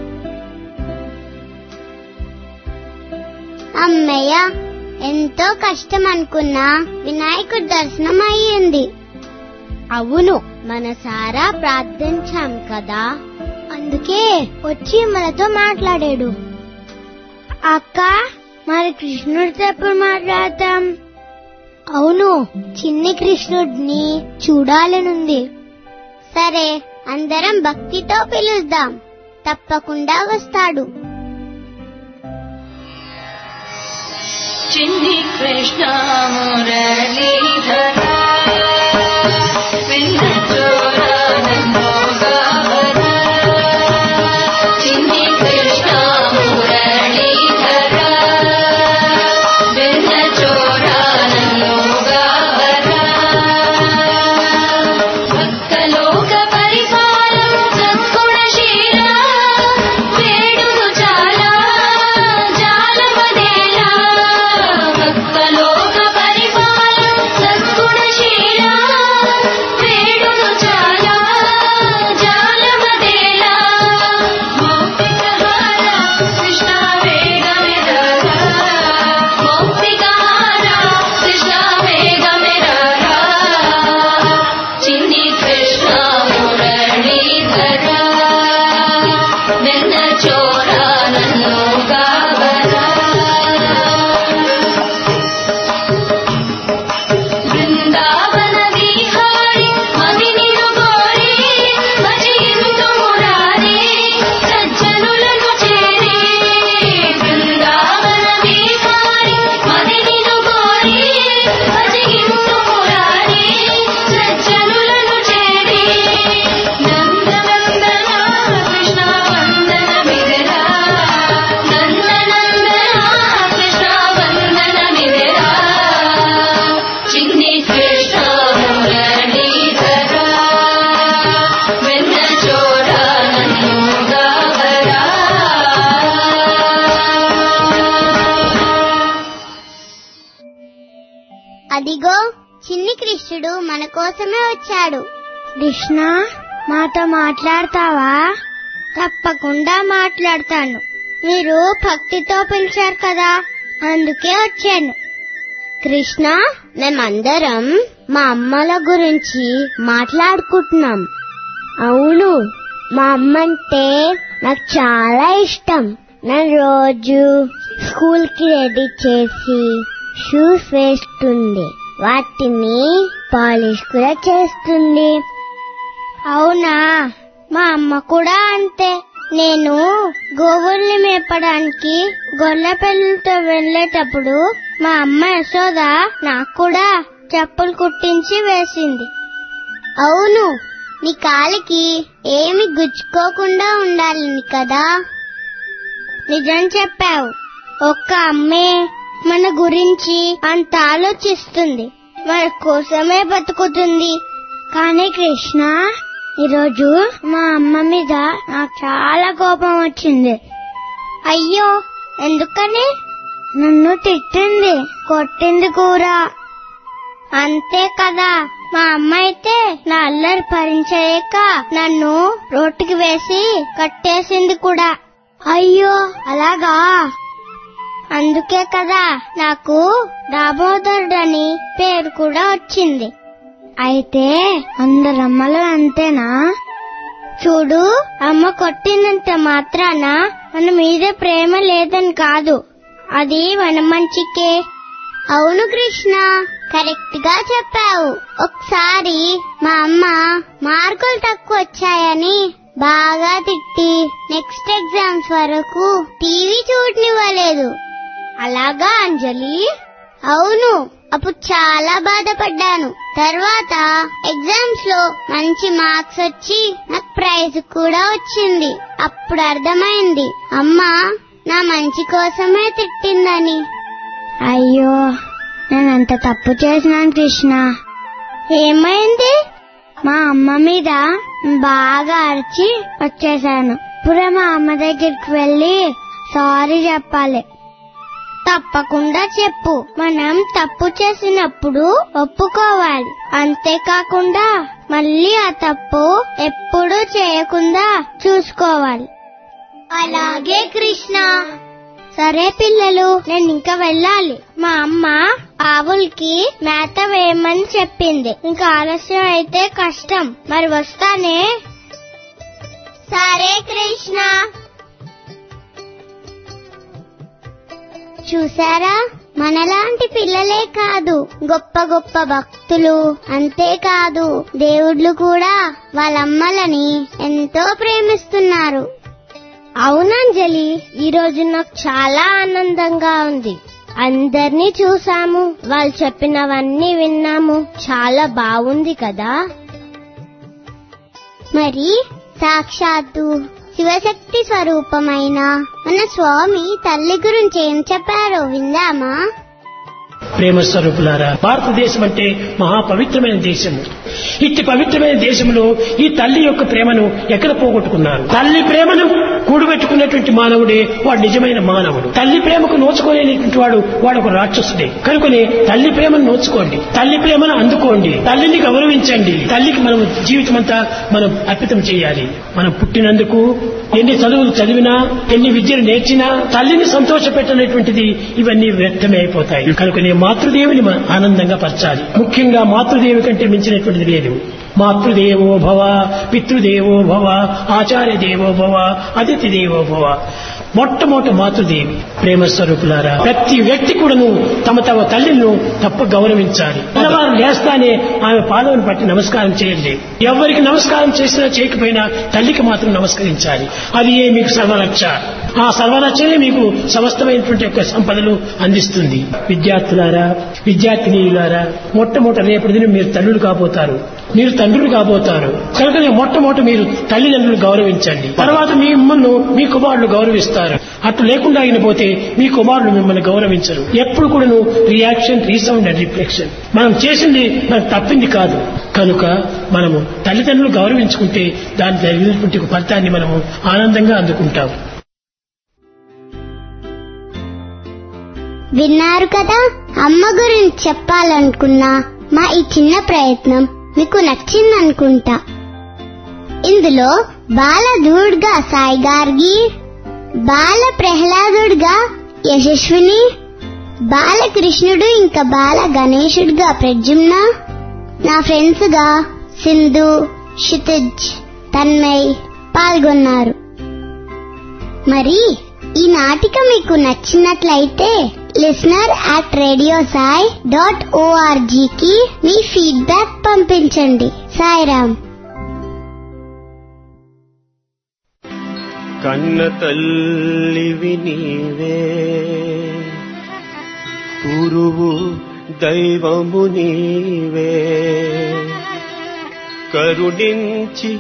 అమ్మయ్య ఎంతో కష్టం అనుకున్నా వినాయకుడి దర్శనం అయ్యింది అవును మనసారా ప్రార్థించాం కదా అందుకే వచ్చి మనతో మాట్లాడాడు అక్క మరి కృష్ణుడితో ఎప్పుడు మాట్లాడతాం అవును చిన్ని కృష్ణుడిని చూడాలనుంది సరే అందరం భక్తితో పిలుద్దాం తప్పకుండా వస్తాడు చిన్ని కృష్ణ మురళీధర చిన్ని కృష్ణ మురళీధర వెన్న భక్తలోక పరిపాలన సద్గుణశీల వేడును చాలా జాలమదేలా భక్తలోక పరిపాలన సద్గుణశీల వేడును చాలా జాలమదేలా మౌక్తికహార కృష్ణ వేగమెదరా మౌక్తికహార కృష్ణ వేగమెదరా చిన్ని కృష్ణ మురళీధర వెన్న చోర నన్ను గావరా బృందావన విహారి మదినిను గోరి భజింతు మురారి సజ్జనులను చేరి బృందావన విహారి మదినిను గోరి భజింతు మురారి సజ్జనులను చేరి నందనందన కృష్ణ వందన మిగరా నందనందన కృష్ణ వందన మిగరా చిన్ని కృష్ణ మురళీధర వెన్న చోర నన్ను గావరా అదిగో చిన్ని కృష్ణుడు మన కోసమే వచ్చాడు కృష్ణ మాతో మాట్లాడతావా తప్పకుండా మాట్లాడతాను మీరు భక్తితో పిలిచారు కదా అందుకే వచ్చాను కృష్ణ మేమందరం మా అమ్మల గురించి మాట్లాడుకుంటున్నాం అవును మా అమ్మ అంటే నాకు చాలా ఇష్టం నన్ను రోజు స్కూల్ కి రెడీ చేసి షూస్ వేస్తుంది వాటిని పాలిష్ కూడా చేస్తుంది అవునా మా అమ్మ కూడా అంతే నేను గోవుల్ని మేపడానికి గొర్రె పిల్లలతో వెళ్ళేటప్పుడు మా అమ్మ యశోద నాకు కూడా చెప్పులు కుట్టించి వేసింది అవును నీ కాలికి ఏమి గుచ్చుకోకుండా ఉండాలని కదా నిజం చెప్పావు ఒక్క అమ్మే మన గురించి అంత ఆలోచిస్తుంది మన కోసమే బతుకుతుంది కానీ కృష్ణ ఈరోజు మా అమ్మ మీద నాకు చాలా కోపం వచ్చింది అయ్యో ఎందుకని నన్ను తిట్టింది కొట్టింది కూడా అంతే కదా మా అమ్మ అయితే నా అల్లరి భరించలేక నన్ను రోడ్డుకి వేసి కట్టేసింది కూడా అయ్యో అలాగా అందుకే కదా నాకు దామోదరుడని పేరు కూడా వచ్చింది అయితే అందరమ్మలు అంతేనా చూడు అమ్మ కొట్టినంత మాత్రాన మన మీద ప్రేమ లేదని కాదు అది మన మంచికే అవును కృష్ణ కరెక్ట్ గా చెప్పావు ఒకసారి మా అమ్మ మార్కులు తక్కువ వచ్చాయని బాగా తిట్టి నెక్స్ట్ ఎగ్జామ్స్ వరకు టీవీ చూడనివ్వలేదు అలాగా అంజలి అవును అప్పుడు చాలా బాధపడ్డాను తర్వాత ఎగ్జామ్స్ లో మంచి మార్క్స్ వచ్చి నాకు ప్రైజ్ కూడా వచ్చింది అప్పుడు అర్థమైంది అమ్మ నా మంచి కోసమే తిట్టిందని అయ్యో నేనంత తప్పు చేసినాను కృష్ణ ఏమైంది మా అమ్మ మీద బాగా అరిచి వచ్చేసాను ఇప్పుడే మా అమ్మ దగ్గరికి వెళ్ళి సారీ చెప్పాలి తప్పకుండా చెప్పు మనం తప్పు చేసినప్పుడు ఒప్పుకోవాలి అంతేకాకుండా మళ్ళీ ఆ తప్పు ఎప్పుడూ చేయకుండా చూసుకోవాలి అలాగే కృష్ణ సరే పిల్లలు నేను ఇంకా వెళ్ళాలి మా అమ్మ ఆవులకి మేత వేయమని చెప్పింది ఇంకా ఆలస్యం అయితే కష్టం మరి వస్తానే సరే కృష్ణ చూసారా మనలాంటి పిల్లలే కాదు గొప్ప గొప్ప భక్తులు అంతేకాదు దేవుళ్ళు కూడా వాళ్ళమ్మలని ఎంతో ప్రేమిస్తున్నారు అవునంజలి ఈ రోజు నాకు చాలా ఆనందంగా ఉంది అందర్నీ చూసాము వాళ్ళు చెప్పినవన్నీ విన్నాము చాలా బాగుంది కదా మరి సాక్షాత్తు శివశక్తి స్వరూపమైన మన స్వామి తల్లి గురించి ఏం చెప్పారో విందామా ప్రేమ స్వరూపులారా భారతదేశం అంటే మహా పవిత్రమైన దేశము ఇట్టి పవిత్రమైన దేశంలో ఈ తల్లి యొక్క ప్రేమను ఎక్కడ పోగొట్టుకున్నారు తల్లి ప్రేమను కూడబెట్టుకున్నటువంటి మానవుడే వాడు నిజమైన మానవుడు తల్లి ప్రేమకు నోచుకోలేనటువంటి వాడు వాడు ఒక రాక్షసుడే కనుకనే తల్లి ప్రేమను నోచుకోండి తల్లి ప్రేమను అందుకోండి తల్లిని గౌరవించండి తల్లికి మనం జీవితం అంతా మనం అర్పితం చేయాలి మనం పుట్టినందుకు ఎన్ని చదువులు చదివినా ఎన్ని విద్యలు నేర్చినా తల్లిని సంతోష పెట్టినటువంటిది ఇవన్నీ వ్యర్థమే అయిపోతాయి కనుకనే మాతృదేవిని మనం ఆనందంగా పరచాలి ముఖ్యంగా మాతృదేవి కంటే మించినటువంటిది లేదు మాతృదేవో భవ పితృదేవో భవ ఆచార్య దేవో భవ అతిథి దేవో భవ మొట్టమొదటి మాతృదేవి ప్రేమ స్వరూపులారా ప్రతి వ్యక్తి కూడాను తమ తమ తల్లిని తప్ప గౌరవించాలి పిల్లవారు లేస్తానే ఆమె పాదవుని పట్టి నమస్కారం చేయండి ఎవరికి నమస్కారం చేసినా చేయకపోయినా తల్లికి మాత్రం నమస్కరించాలి అది ఏ మీకు సర్వరక్ష ఆ సర్వరక్షనే మీకు సమస్తమైనటువంటి యొక్క సంపదలు అందిస్తుంది విద్యార్థులారా విద్యార్థినీయులారా మొట్టమొదటి రేపటి దినం మీరు తల్లులు కాబోతారు మీరు తండ్రులు కాబోతారు కనుక మొట్టమొదటి మీరు తల్లిదండ్రులు గౌరవించండి తర్వాత మీ మిమ్మల్ని మీ కుమారులు గౌరవిస్తారు అట్లు లేకుండా అయినపోతే మీ కుమారులు మిమ్మల్ని గౌరవించరు ఎప్పుడు కూడాను రియాక్షన్ రీసౌండ్ అండ్ రిఫ్లెక్షన్ మనం చేసింది మనకు తప్పింది కాదు కనుక మనము తల్లిదండ్రులు గౌరవించుకుంటే దాని జరిగినటువంటి ఫలితాన్ని మనము ఆనందంగా అందుకుంటాం విన్నారు కదా అమ్మ గురించి చెప్పాలనుకున్న మా ఈ చిన్న ప్రయత్నం మీకు నచ్చిందనుకుంటా ఇందులో బాలధూడ్గా సాయి గార్గి బాల ప్రహ్లాదుడుగా యశస్విని బాలకృష్ణుడు ఇంకా బాల గణేశుడుగా ప్రద్యుమ్న నా ఫ్రెండ్స్ గా సింధు క్షితిజ్ తన్మయ్ పాల్గొన్నారు మరి ఈ నాటిక మీకు నచ్చినట్లయితే listener at radio Sai dot ఓఆర్జీకి మీ ఫీడ్బ్యాక్ పంపించండి సాయిరామ్ కన్న తల్లివి నీవే గురువు దైవము నీవే కరుణించి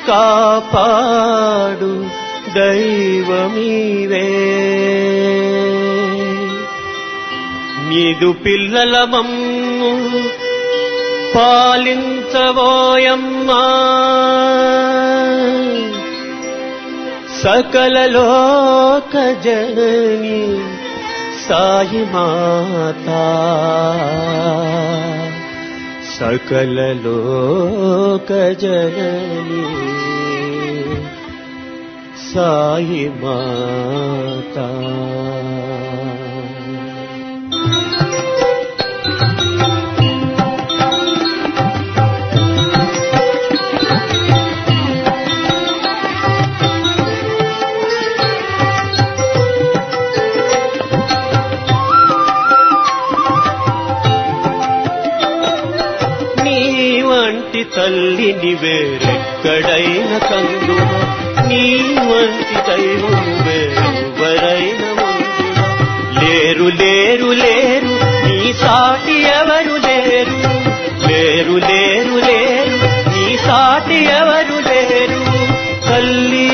కాపాడు దైవమీవే నీదు పిల్లల మమ్ము పాలించబోయమ్మా సకల లోక జనని సాయి మాతా సకల లోక జనని సాయి మాతా నీ వంటి తల్లిని వేరెక్కడైన కందున నీ వంటి దైవం వేరెవరైన ముందున లేరు లేరు లేరు నీ సాటి ఎవరు లేరు లేరు లేరు లేరు నీ సాటి ఎవరు లేరు తల్లి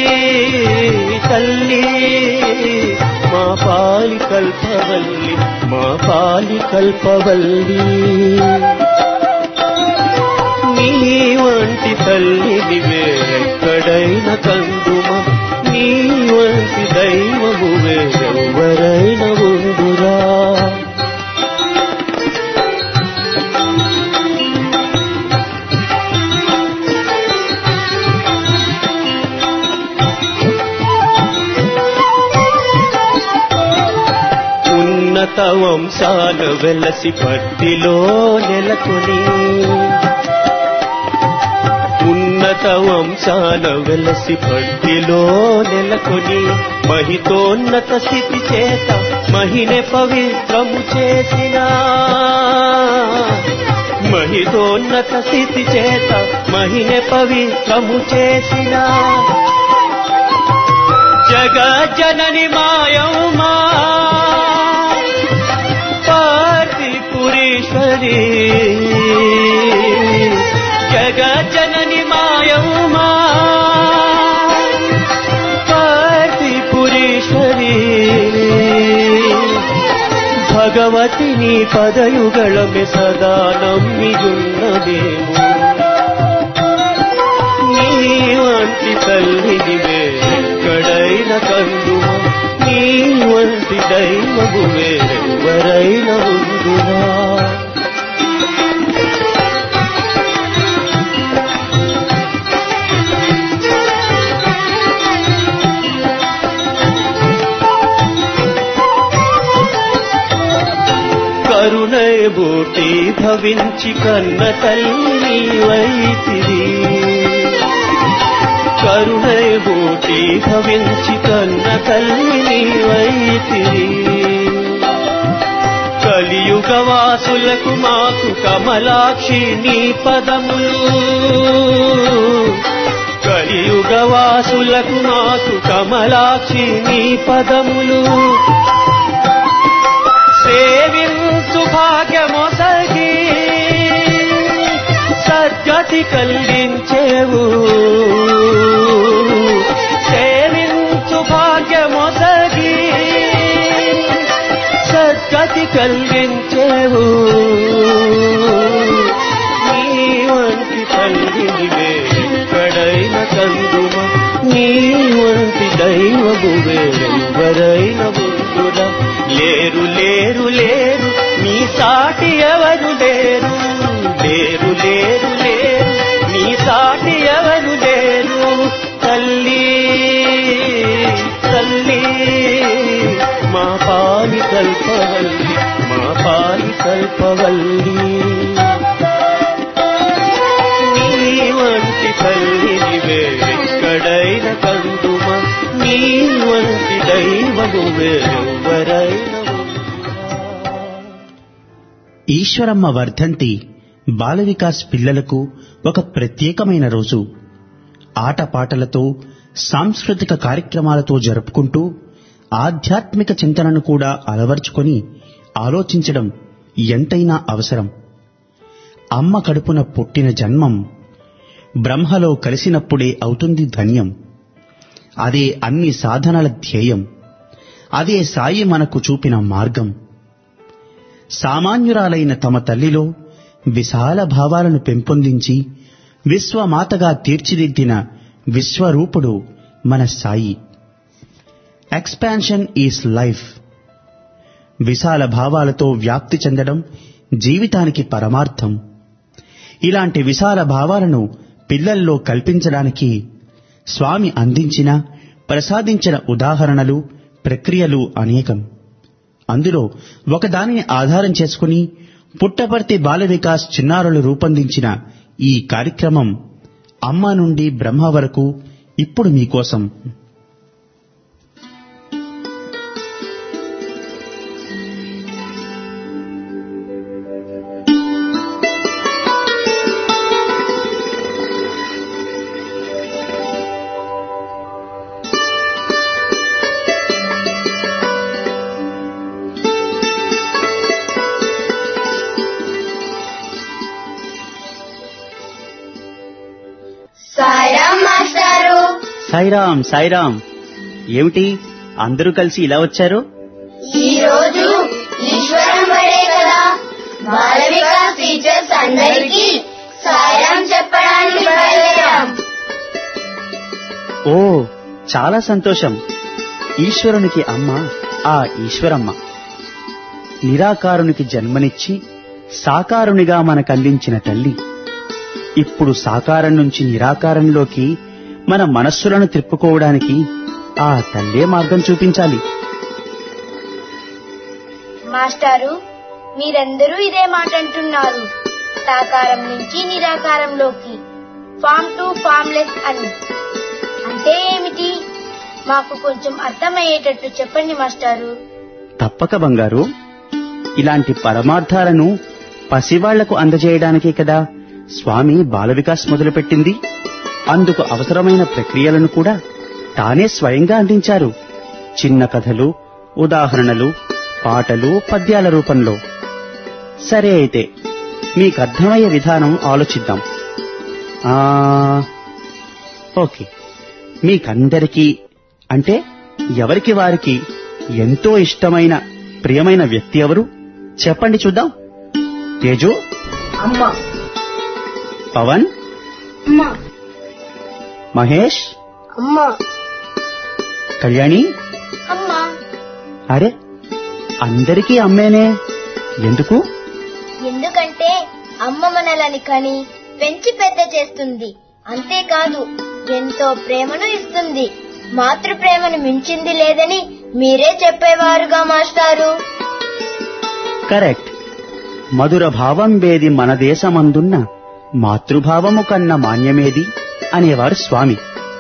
తల్లి మా పాలి కల్పవల్లి మా పాలి కల్పవల్లి నీ వంటి తల్లిని వేరెక్కడైన కందుమ నీ వంటి దైవము వేరెవరైన ఉండురా ఉన్నత వంశాల వెలసి పట్టిలో నెలకొని ఉన్నత వంశాల వెలసి పట్టిలో నెలకొని మహితోన్నత స్థితి చేత మహినే పవిత్రము చేసిన మహితోన్నత స్థితి చేత మహినే పవిత్రము చేసిన జగజ్జనని మాయౌమా పార్తిపురీశ్వరి జగజ్జనని మాయౌమా పార్తిపురీశ్వరి భగవతి నీ పదయుగళమె సదా నమ్మియున్నదేమో నీ వంటి తల్లిని వేరెక్కడైన కందుమ నీ వంటి దైవము వేరెవరైన ఉండునా కరుణై బూటి భవించి కన్న తల్లి వైతిరి కరుణై బూటి భవించి కన్న తల్లి వైతిరి కలియుగ వాసులకు మాకు కమలాక్షి నీ పదములు కలియుగ వాసులకు మాకు కమలాక్షి నీ పదములు సేవించు భాగ్యమొసగి సద్గతి కలిగించేవు సేవించు భాగ్యమొసగి సద్గతి కలిగించేవు నీ వంటి తల్లిని వేరెక్కడైన కందుమ నీ వంటి దైవము వేరెవరైన ముందున లేరు లేరు లేరు నీ సాటి ఎవరు లేరు లేరు లేరు లేరు నీ సాటి ఎవరు లేరు తల్లి తల్లి మా పాలి కల్పవల్లి మా పాలి కల్పవల్లి నీ వంటి తల్లిని వేరెక్కడైన కందుమ నీ వంటి దైవము వేరెవరైన ఉండునా? ఈశ్వరమ్మ వర్ధంతి బాల వికాస్ పిల్లలకు ఒక ప్రత్యేకమైన రోజు ఆటపాటలతో సాంస్కృతిక కార్యక్రమాలతో జరుపుకుంటూ ఆధ్యాత్మిక చింతనను కూడా అలవర్చుకొని ఆలోచించడం ఎంతైనా అవసరం అమ్మ కడుపున పుట్టిన జన్మం బ్రహ్మలో కలిసినప్పుడే అవుతుంది ధన్యం అదే అన్ని సాధనల ధ్యేయం అదే సాయి మనకు చూపిన మార్గం సామాన్యురాలైన తమ తల్లిలో విశాల భావాలను పెంపొందించి విశ్వమాతగా తీర్చిదిద్దిన విశ్వరూపుడు మన సాయి ఎక్స్పాన్షన్ ఈస్ లైఫ్ విశాల భావాలతో వ్యాప్తి చెందడం జీవితానికి పరమార్థం ఇలాంటి విశాల భావాలను పిల్లల్లో కల్పించడానికి స్వామి అందించిన ప్రసాదించిన ఉదాహరణలు ప్రక్రియలు అనేకం అందులో ఒకదానిని ఆధారం చేసుకుని పుట్టపర్తి బాల వికాస్ చిన్నారులు రూపొందించిన ఈ కార్యక్రమం అమ్మ నుండి బ్రహ్మ వరకు ఇప్పుడు మీకోసం సాయిరామ్ మాస్టారు సాయిరాం సాయిరాం ఏమిటి అందరూ కలిసి ఇలా వచ్చారు ఈ రోజు ఈశ్వరం బడే కదా బాల వికాస్ టీచర్స్ అందరికీ సాయిరామ్ చెప్పడానికి బయలుదేరాం ఓ చాలా సంతోషం ఈశ్వరునికి అమ్మ ఆ ఈశ్వరమ్మ నిరాకారునికి జన్మనిచ్చి సాకారునిగా మనకందించిన తల్లి ఇప్పుడు సాకారం నుంచి నిరాకారంలోకి మన మనస్సులను త్రిప్పుకోవడానికి ఆ తల్లే మార్గం చూపించాలి మాస్టారు మీరందరూ ఇదే మాట అంటున్నారు సాకారం నుంచి నిరాకారంలోకి ఫామ్ టు ఫామ్లెస్ అని అంటే ఏమిటి మాకు కొంచెం అర్థమయ్యేటట్టు చెప్పండి మాస్టారు తప్పక బంగారు ఇలాంటి పరమార్థాలను పసివాళ్లకు అందజేయడానికే కదా స్వామి బాల వికాస్ మొదలుపెట్టింది అందుకు అవసరమైన ప్రక్రియలను కూడా తానే స్వయంగా అందించారు చిన్న కథలు ఉదాహరణలు పాటలు పద్యాల రూపంలో సరే అయితే మీకర్థమయ్యే విధానం ఆలోచిద్దాం ఆ ఓకే మీకందరికీ అంటే ఎవరికి వారికి ఎంతో ఇష్టమైన ప్రియమైన వ్యక్తి ఎవరు చెప్పండి చూద్దాం తేజు అమ్మా పవన్ అమ్మా మహేష్ అమ్మా కళ్యాణి అమ్మా అరే అందరికీ అమ్మేనే ఎందుకు ఎందుకంటే అమ్మ మనలని కని పెంచి పెద్ద చేస్తుంది అంతేకాదు ఎంతో ప్రేమను ఇస్తుంది మాతృ ప్రేమను మించింది లేదని మీరే చెప్పేవారుగా మాస్టారు కరెక్ట్ మధుర భావం వేది మన దేశమందున్న మాతృభావము కన్న మాన్యమేది అనేవారు స్వామి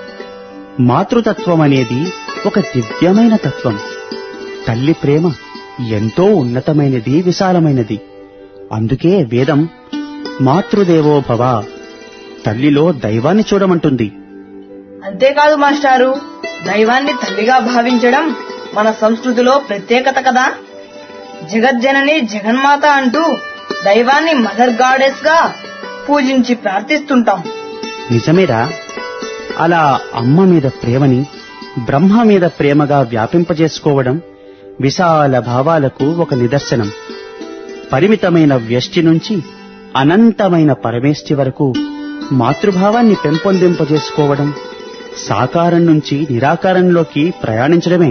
మాతృతత్వం అనేది ఒక దివ్యమైన తత్వం తల్లి ప్రేమ ఎంతో ఉన్నతమైనది విశాలమైనది అందుకే వేదం మాతృదేవో భవ తల్లిలో దైవాన్ని చూడమంటుంది అంతేకాదు మాస్టారు దైవాన్ని తల్లిగా భావించడం మన సంస్కృతిలో ప్రత్యేకత కదా జగజ్జనని జగన్మాత అంటూ దైవాన్ని మదర్ గాడెస్ గా పూజించి ప్రార్థిస్తుంటాం నిజమేరా అలా అమ్మ మీద ప్రేమని బ్రహ్మ మీద ప్రేమగా వ్యాపింపజేసుకోవడం విశాల భావాలకు ఒక నిదర్శనం పరిమితమైన వ్యష్టి నుంచి అనంతమైన పరమేష్టి వరకు మాతృభావాన్ని పెంపొందింపజేసుకోవడం సాకారం నుంచి నిరాకారంలోకి ప్రయాణించడమే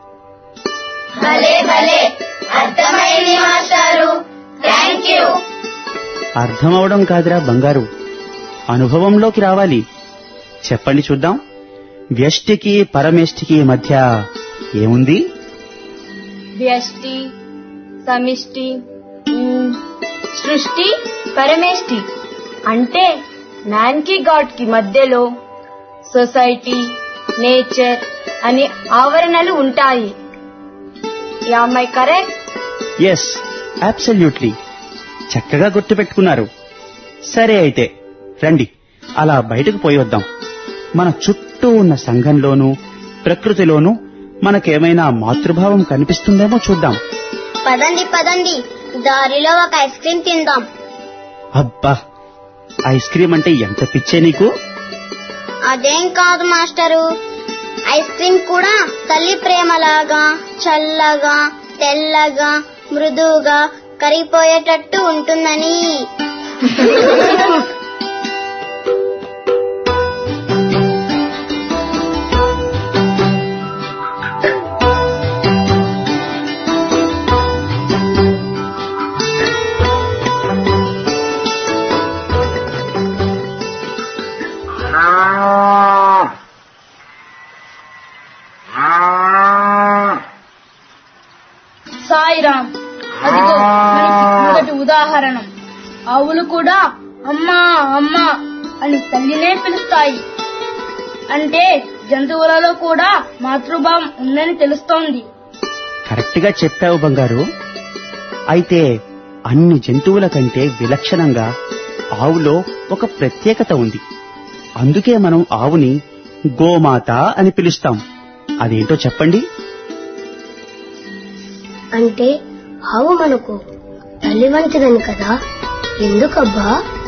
భలే భలే అర్థమైంది మాస్టారు థ్యాంక్ యూ అర్థమవడం కాదురా బంగారు అనుభవంలోకి రావాలి చెప్పండి చూద్దాం వ్యష్టికి పరమేష్టికి మధ్య ఏముంది వ్యష్టి సమిష్టి ఉమ్, సృష్టి పరమేష్టి అంటే మ్యాన్ కి గాడ్ కి మధ్యలో సొసైటీ నేచర్ అనే ఆవరణలు ఉంటాయి మై కరెక్ట్ ఎస్ అబ్సల్యూట్లీ చక్కగా గుర్తుపెట్టుకున్నారు సరే అయితే రండి అలా బయటకు పోయి వద్దాం మన చుట్టూ ఉన్న సంఘంలోనూ ప్రకృతిలోనూ మనకేమైనా మాతృభావం కనిపిస్తుందేమో చూద్దాం పదండి పదండి దారిలో ఒక ఐస్ క్రీమ్ తిందాం అబ్బా ఐస్ క్రీమ్ అంటే ఎంత పిచ్చే నీకు అదేం కాదు మాస్టరు ఐస్ క్రీమ్ కూడా తల్లి ప్రేమలాగా చల్లగా తెల్లగా మృదువుగా కరిగిపోయేటట్టు ఉంటుందని సాయిరామ్ అదిగో మనకి మొదటి ఉదాహరణ ఆవులు కూడా అమ్మా అమ్మా అని తల్లినే పిలుస్తాయి అంటే జంతువులలో కూడా మాతృభావం ఉందని తెలుస్తోంది కరెక్ట్ గా చెప్పావు బంగారు అయితే అన్ని జంతువుల కంటే విలక్షణంగా ఆవులో ఒక ప్రత్యేకత ఉంది అందుకే మనం ఆవుని గోమాత అని పిలుస్తాం అదేంటో చెప్పండి అంటే ఆవు మనకు తల్లి వంటిదని కదా ఎందుకబ్బా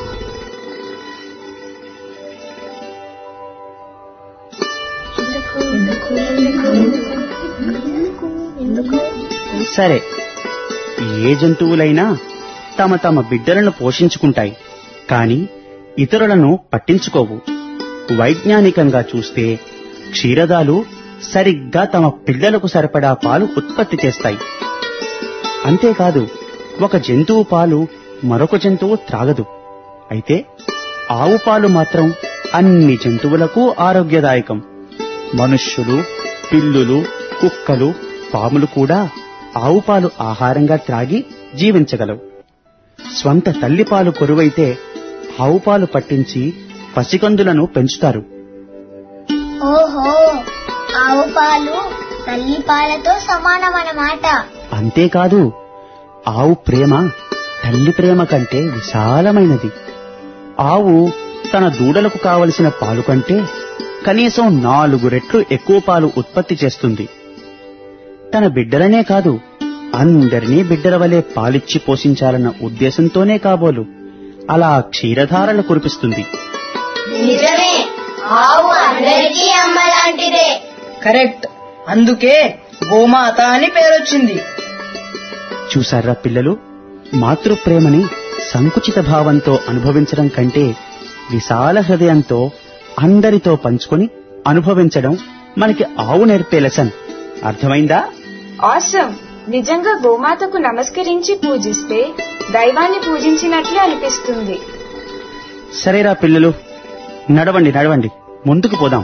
సరే ఏ జంతువులైనా తమ తమ బిడ్డలను పోషించుకుంటాయి కాని ఇతరులను పట్టించుకోవు వైజ్ఞానికంగా చూస్తే క్షీరదాలు సరిగ్గా తమ పిల్లలకు సరిపడా పాలు ఉత్పత్తి చేస్తాయి అంతేకాదు ఒక జంతువు పాలు మరొక జంతువు త్రాగదు అయితే ఆవు పాలు మాత్రం అన్ని జంతువులకు ఆరోగ్యదాయకం మనుష్యులు పిల్లులు కుక్కలు పాములు కూడా ఆవు పాలు ఆహారంగా త్రాగి జీవించగలవు స్వంత తల్లిపాలు కొరువైతే ఆవు పాలు పట్టించి పసికందులను పెంచుతారు ఓహో ఆవు పాలు తల్లి పాలతో సమానమన్నమాట అంతేకాదు ఆవు ప్రేమ తల్లి ప్రేమ కంటే విశాలమైనది ఆవు తన దూడలకు కావలసిన పాలు కంటే కనీసం నాలుగు రెట్లు ఎక్కువ పాలు ఉత్పత్తి చేస్తుంది తన బిడ్డలనే కాదు అందరినీ బిడ్డల వలె పాలిచ్చి పోషించాలన్న ఉద్దేశంతోనే కాబోలు అలా క్షీరధారలు కురిపిస్తుంది నిజమే ఆవు అందరికీ అమ్మ లాంటిదే కరెక్ట్ అందుకే గోమాత అని పేరొచ్చింది చూసారా పిల్లలు మాతృప్రేమని సంకుచిత భావంతో అనుభవించడం కంటే విశాల హృదయంతో అందరితో పంచుకొని అనుభవించడం మనకి ఆవు నేర్పే లెసన్ అర్థమైందా ఆసమ్ నిజంగా గోమాతకు నమస్కరించి పూజిస్తే దైవాన్ని పూజించినట్లే అనిపిస్తుంది సరేరా పిల్లలు నడవండి నడవండి ముందుకు పోదాం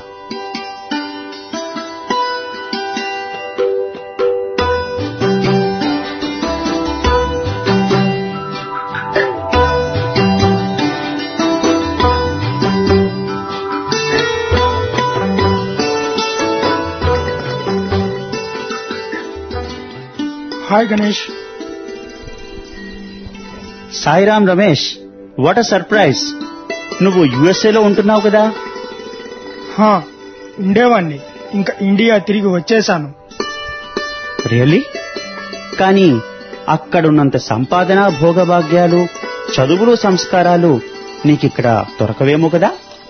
hi Ganesh Sairam Ramesh what a surprise నువ్వు యుఎస్ఏలో ఉంటున్నావు కదా హా ఉండేవాణ్ణి ఇంకా ఇండియా తిరిగి వచ్చేశాను రియల్లీ కానీ అక్కడున్నంత సంపాదన భోగభాగ్యాలు చదువులు సంస్కారాలు నీకిక్కడ దొరకవేమో కదా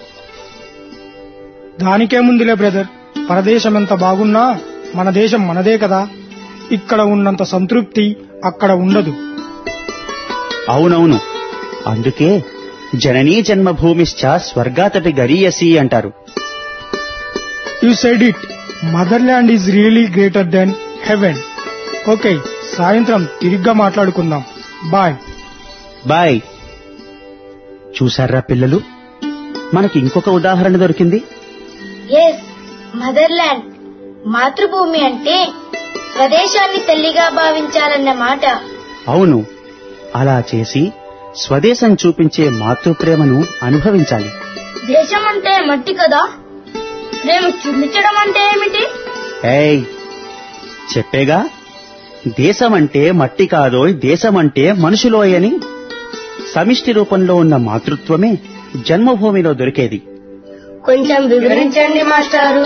దానికేముందిలే బ్రదర్ పరదేశం ఎంత బాగున్నా మన దేశం మనదే కదా ఇక్కడ ఉన్నంత సంతృప్తి అక్కడ ఉండదు అవునవును అందుకే జననీ జన్మభూమిశ్చ స్వర్గాతపి గరీయసి అంటారు you said it motherland is really greater than heaven okay సాయంత్రం తిరిగ్గా మాట్లాడుకుందాం బాయ్ బాయ్ చూసారా పిల్లలు మనకి ఇంకొక ఉదాహరణ దొరికింది ఎస్ మదర్లాండ్ మాతృభూమి అంటే స్వదేశాన్ని తల్లిగా భావించాలన్న మాట అవును అలా చేసి స్వదేశం చూపించే మాతృప్రేమను అనుభవించాలి దేశం అంటే మట్టి కదా ప్రేమ చూపించడం అంటే ఏమిటి ఏయ్ చెప్పేగా దేశమంటే మట్టి కాదోయ్ దేశమంటే మనుషులోయ్ అని సమిష్టి రూపంలో ఉన్న మాతృత్వమే జన్మభూమిలో దొరికేది కొంచెం వివరించండి మాస్టారు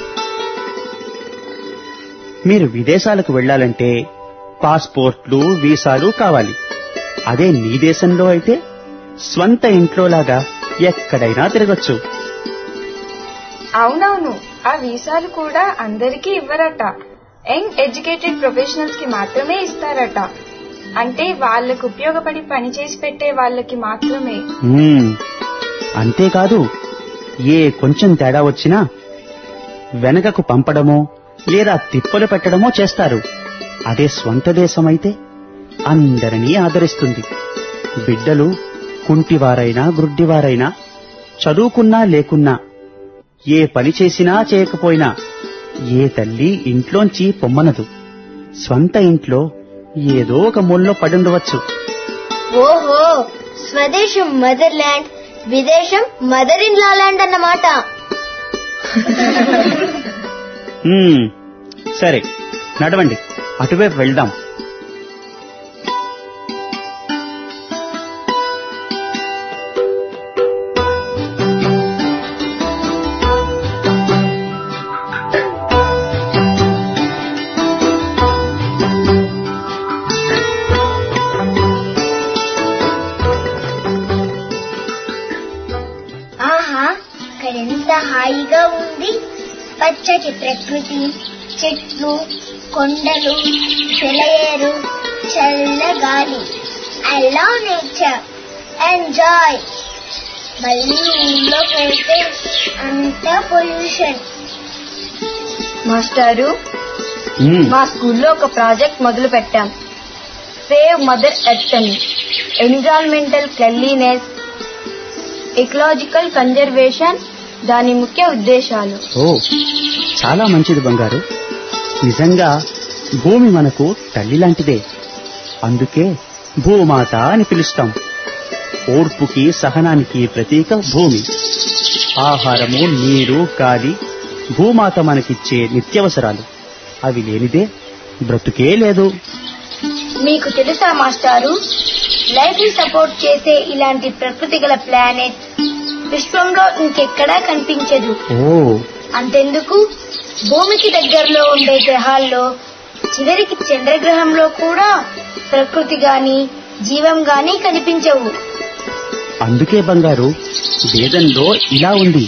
మీరు విదేశాలకు వెళ్ళాలంటే పాస్పోర్ట్లు వీసాలు కావాలి అదే నీ దేశంలో అయితే స్వంత ఇంట్లోలాగా ఎక్కడైనా తిరగొచ్చు అవునవును ఆ వీసాలు కూడా అందరికీ ఇవ్వరట యంగ్ ఎడ్యుకేటెడ్ ప్రొఫెషనల్స్ కి మాత్రమే ఇస్తారట అంటే వాళ్ళకు ఉపయోగపడి పనిచేసి పెట్టే వాళ్ళకి మాత్రమే మ్మ్. అంతేకాదు ఏ కొంచెం తేడా వచ్చినా వెనకకు పంపడమో లేదా తిప్పలు పెట్టడమో చేస్తారు అదే స్వంత దేశమైతే అందరినీ ఆదరిస్తుంది బిడ్డలు కుంటివారైనా గ్రుడ్డివారైనా చదువుకున్నా లేకున్నా ఏ పని చేసినా చేయకపోయినా ఏ తల్లి ఇంట్లోంచి పొమ్మనదు స్వంత ఇంట్లో ఏదో ఒక మూలలో పడి ఉండవచ్చు ఓహో స్వదేశం మదర్ ల్యాండ్ విదేశం మదర్ ఇన్ లా ల్యాండ్ అన్నమాట మ్మ్. సరే నడవండి అటువైపు వెళ్దాం ఆహా ఇక్కడ ఎంత హాయిగా ఉంది పచ్చటి ప్రకృతి చెట్లు కొండలు సెలయేరు చల్ల గాలి ఐ లవ్ నేచర్ ఎంజాయ్ మళ్ళీ ఊళ్ళోకి వెళ్తే అంత పొల్యూషన్ మాస్టారు మ్మ్. మా స్కూల్లో ఒక ప్రాజెక్ట్ మొదలు పెట్టాం సేవ్ మదర్ ఎర్త్ అని ఎన్విరాన్మెంటల్ క్లెన్లీనెస్ ఎకలాజికల్ కన్జర్వేషన్ దాని ముఖ్య ఉద్దేశాలు ఓ చాలా మంచిది బంగారు నిజంగా భూమి మనకు తల్లి లాంటిదే అందుకే భూమాత అని పిలుస్తాం ఓర్పుకి సహనానికి ప్రతీక భూమి ఆహారము నీరు గాలి భూమాత మనకిచ్చే నిత్యవసరాలు అవి లేనిదే బ్రతుకే లేదు మీకు తెలుసా మాస్టారు లైఫ్ ని సపోర్ట్ చేసే ఇలాంటి ప్రకృతి గల ప్లానెట్ విశ్వంలో ఇంకెక్కడా కనిపించదు ఓ అంతెందుకు భూమికి దగ్గరలో ఉండే గ్రహాల్లో చివరికి చంద్రగ్రహంలో కూడా ప్రకృతి గాని జీవం గాని కనిపించవు అందుకే బంగారు వేదంలో ఇలా ఉంది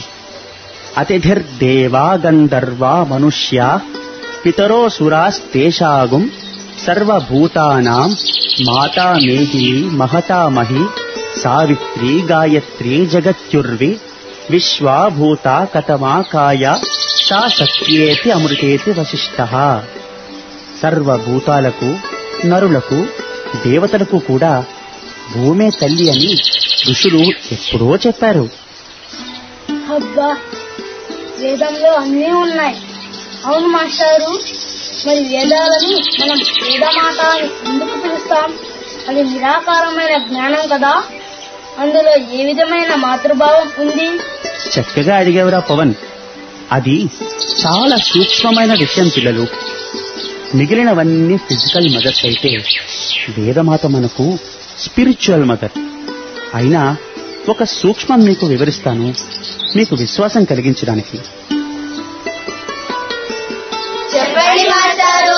అతిథిర్దేవా గంధర్వా మనుష్యా పితరో సురాస్తేషాగుం సర్వభూతానాం మాతా మేహిని మహతామహి సావిత్రి గాయత్రి జగత్యుర్వి విశ్వాభూత కతమా కాయ సా సత్యేతి అమృతేతి వశిష్ట సర్వభూతాలకు నరులకు దేవతలకు కూడా భూమే తల్లి అని ఋషులు ఎప్పుడో చెప్పారు అబ్బా వేదంలో అన్నీ ఉన్నాయి అవును మాస్టారు మరి వేదాలని మనం వేదమాత అని ఎందుకు పిలుస్తాం అది నిరాకారమైన జ్ఞానం కదా అందులో ఏ విధమైన మాతృభావం ఉంది చక్కగా అడిగేవరా పవన్ అది చాలా సూక్ష్మమైన విషయం పిల్లలు మిగిలినవన్నీ ఫిజికల్ మదర్స్ అయితే వేదమాత మనకు స్పిరిచువల్ మదర్ అయినా ఒక సూక్ష్మం మీకు వివరిస్తాను మీకు విశ్వాసం కలిగించడానికి చెప్పండి మాస్టారు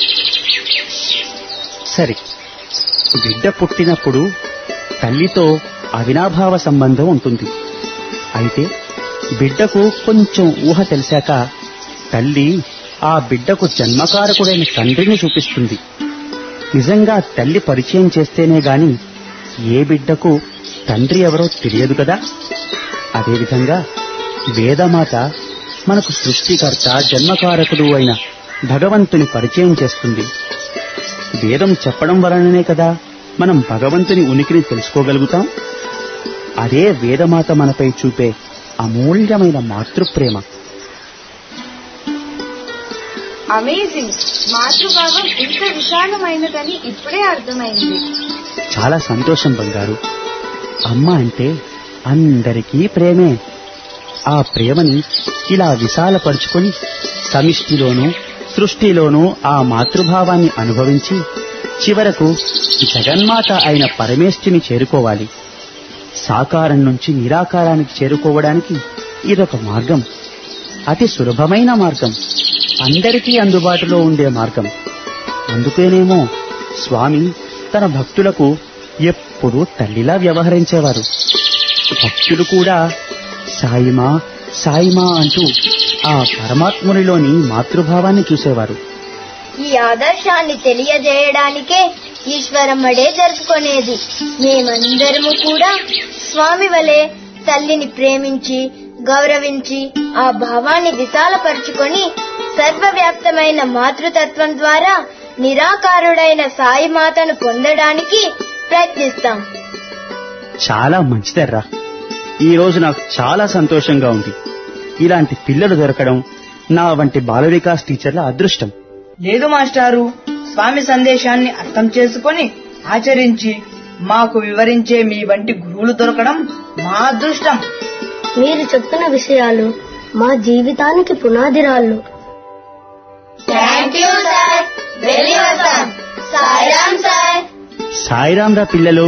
సరే బిడ్డ పుట్టినప్పుడు తల్లితో అవినాభావ సంబంధం ఉంటుంది అయితే బిడ్డకు కొంచెం ఊహ తెలిసాక తల్లి ఆ బిడ్డకు జన్మకారకుడైన తండ్రిని చూపిస్తుంది నిజంగా తల్లి పరిచయం చేస్తేనే గాని ఏ బిడ్డకు తండ్రి ఎవరో తెలియదు కదా అదేవిధంగా వేదమాత మనకు సృష్టికర్త జన్మకారకుడు అయిన భగవంతుని పరిచయం చేస్తుంది వేదం చెప్పడం వలననే కదా మనం భగవంతుని ఉనికిని తెలుసుకోగలుగుతాం అదే వేదమాత మనపై చూపే అమూల్యమైన మాతృప్రేమ అమేజింగ్ మాతృభావం ఇంత విశాలమైనదని ఇప్పుడే అర్థమైంది చాలా సంతోషం బంగారు అమ్మ అంటే అందరికీ ప్రేమే ఆ ప్రేమని ఇలా విశాలపరుచుకొని సమిష్టిలోనూ సృష్టిలోనూ ఆ మాతృభావాన్ని అనుభవించి చివరకు జగన్మాత అయిన పరమేష్ఠిని చేరుకోవాలి సాకారం నుంచి నిరాకారానికి చేరుకోవడానికి ఇదొక మార్గం అతి సులభమైన మార్గం అందరికీ అందుబాటులో ఉండే మార్గం అందుకేనేమో స్వామి తన భక్తులకు ఎప్పుడూ తల్లిలా వ్యవహరించేవారు భక్తులు కూడా సాయిమా సాయిమా అంటూ ఆ పరమాత్మునిలోని మాతృభావాన్ని చూసేవారు ఈ ఆదర్శాన్ని తెలియజేయడానికే ఈశ్వరమ్మడే జరుపుకునేది మేమందరము కూడా స్వామి వలె తల్లిని ప్రేమించి గౌరవించి ఆ భావాన్ని విశాలపరుచుకొని సర్వవ్యాప్తమైన మాతృతత్వం ద్వారా నిరాకారుడైన సాయి మాతను పొందడానికి ప్రయత్నిస్తాం చాలా మంచిదర్రా ఈ రోజు నాకు చాలా సంతోషంగా ఉంది ఇలాంటి పిల్లలు దొరకడం నా వంటి బాల వికాస్ టీచర్ల అదృష్టం లేదు మాస్టారు స్వామి సందేశాన్ని అర్థం చేసుకొని ఆచరించి మాకు వివరించే మీ వంటి గురువులు దొరకడం మా అదృష్టం మీరు చెప్పిన విషయాలు మా జీవితానికి పునాదిరాళ్ళు థ్యాంక్ యూ సార్ వెరీ వస్తాం సాయిరామ్ సార్ సాయిరాం రా పిల్లలు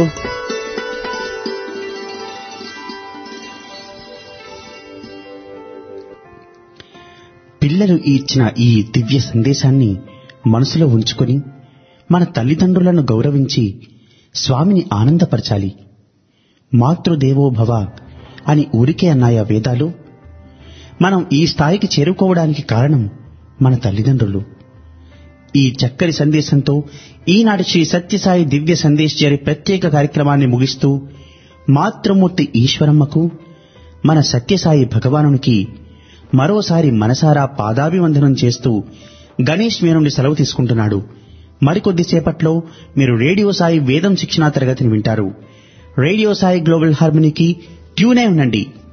పిల్లలు ఇచ్చిన ఈ దివ్య సందేశాన్ని మనసులో ఉంచుకొని మన తల్లిదండ్రులను గౌరవించి స్వామిని ఆనందపరచాలి మాతృదేవో భవ అని ఊరికే అన్నాయా వేదాలు మనం ఈ స్థాయికి చేరుకోవడానికి కారణం మన తల్లిదండ్రులు ఈ చక్కని సందేశంతో ఈనాటి శ్రీ సత్యసాయి దివ్య సందేశ్ గారి ప్రత్యేక కార్యక్రమాన్ని ముగిస్తూ మాతృమూర్తి ఈశ్వరమ్మకు మన సత్యసాయి భగవానునికి మరోసారి మనసారా పాదాభివందనం చేస్తూ గణేష్ మీ నుండి సెలవు తీసుకుంటున్నాడు మరికొద్దిసేపట్లో మీరు రేడియో సాయి వేదం శిక్షణా తరగతిని వింటారు రేడియో సాయి గ్లోబల్ హార్మనీకి ట్యూనే ఉండండి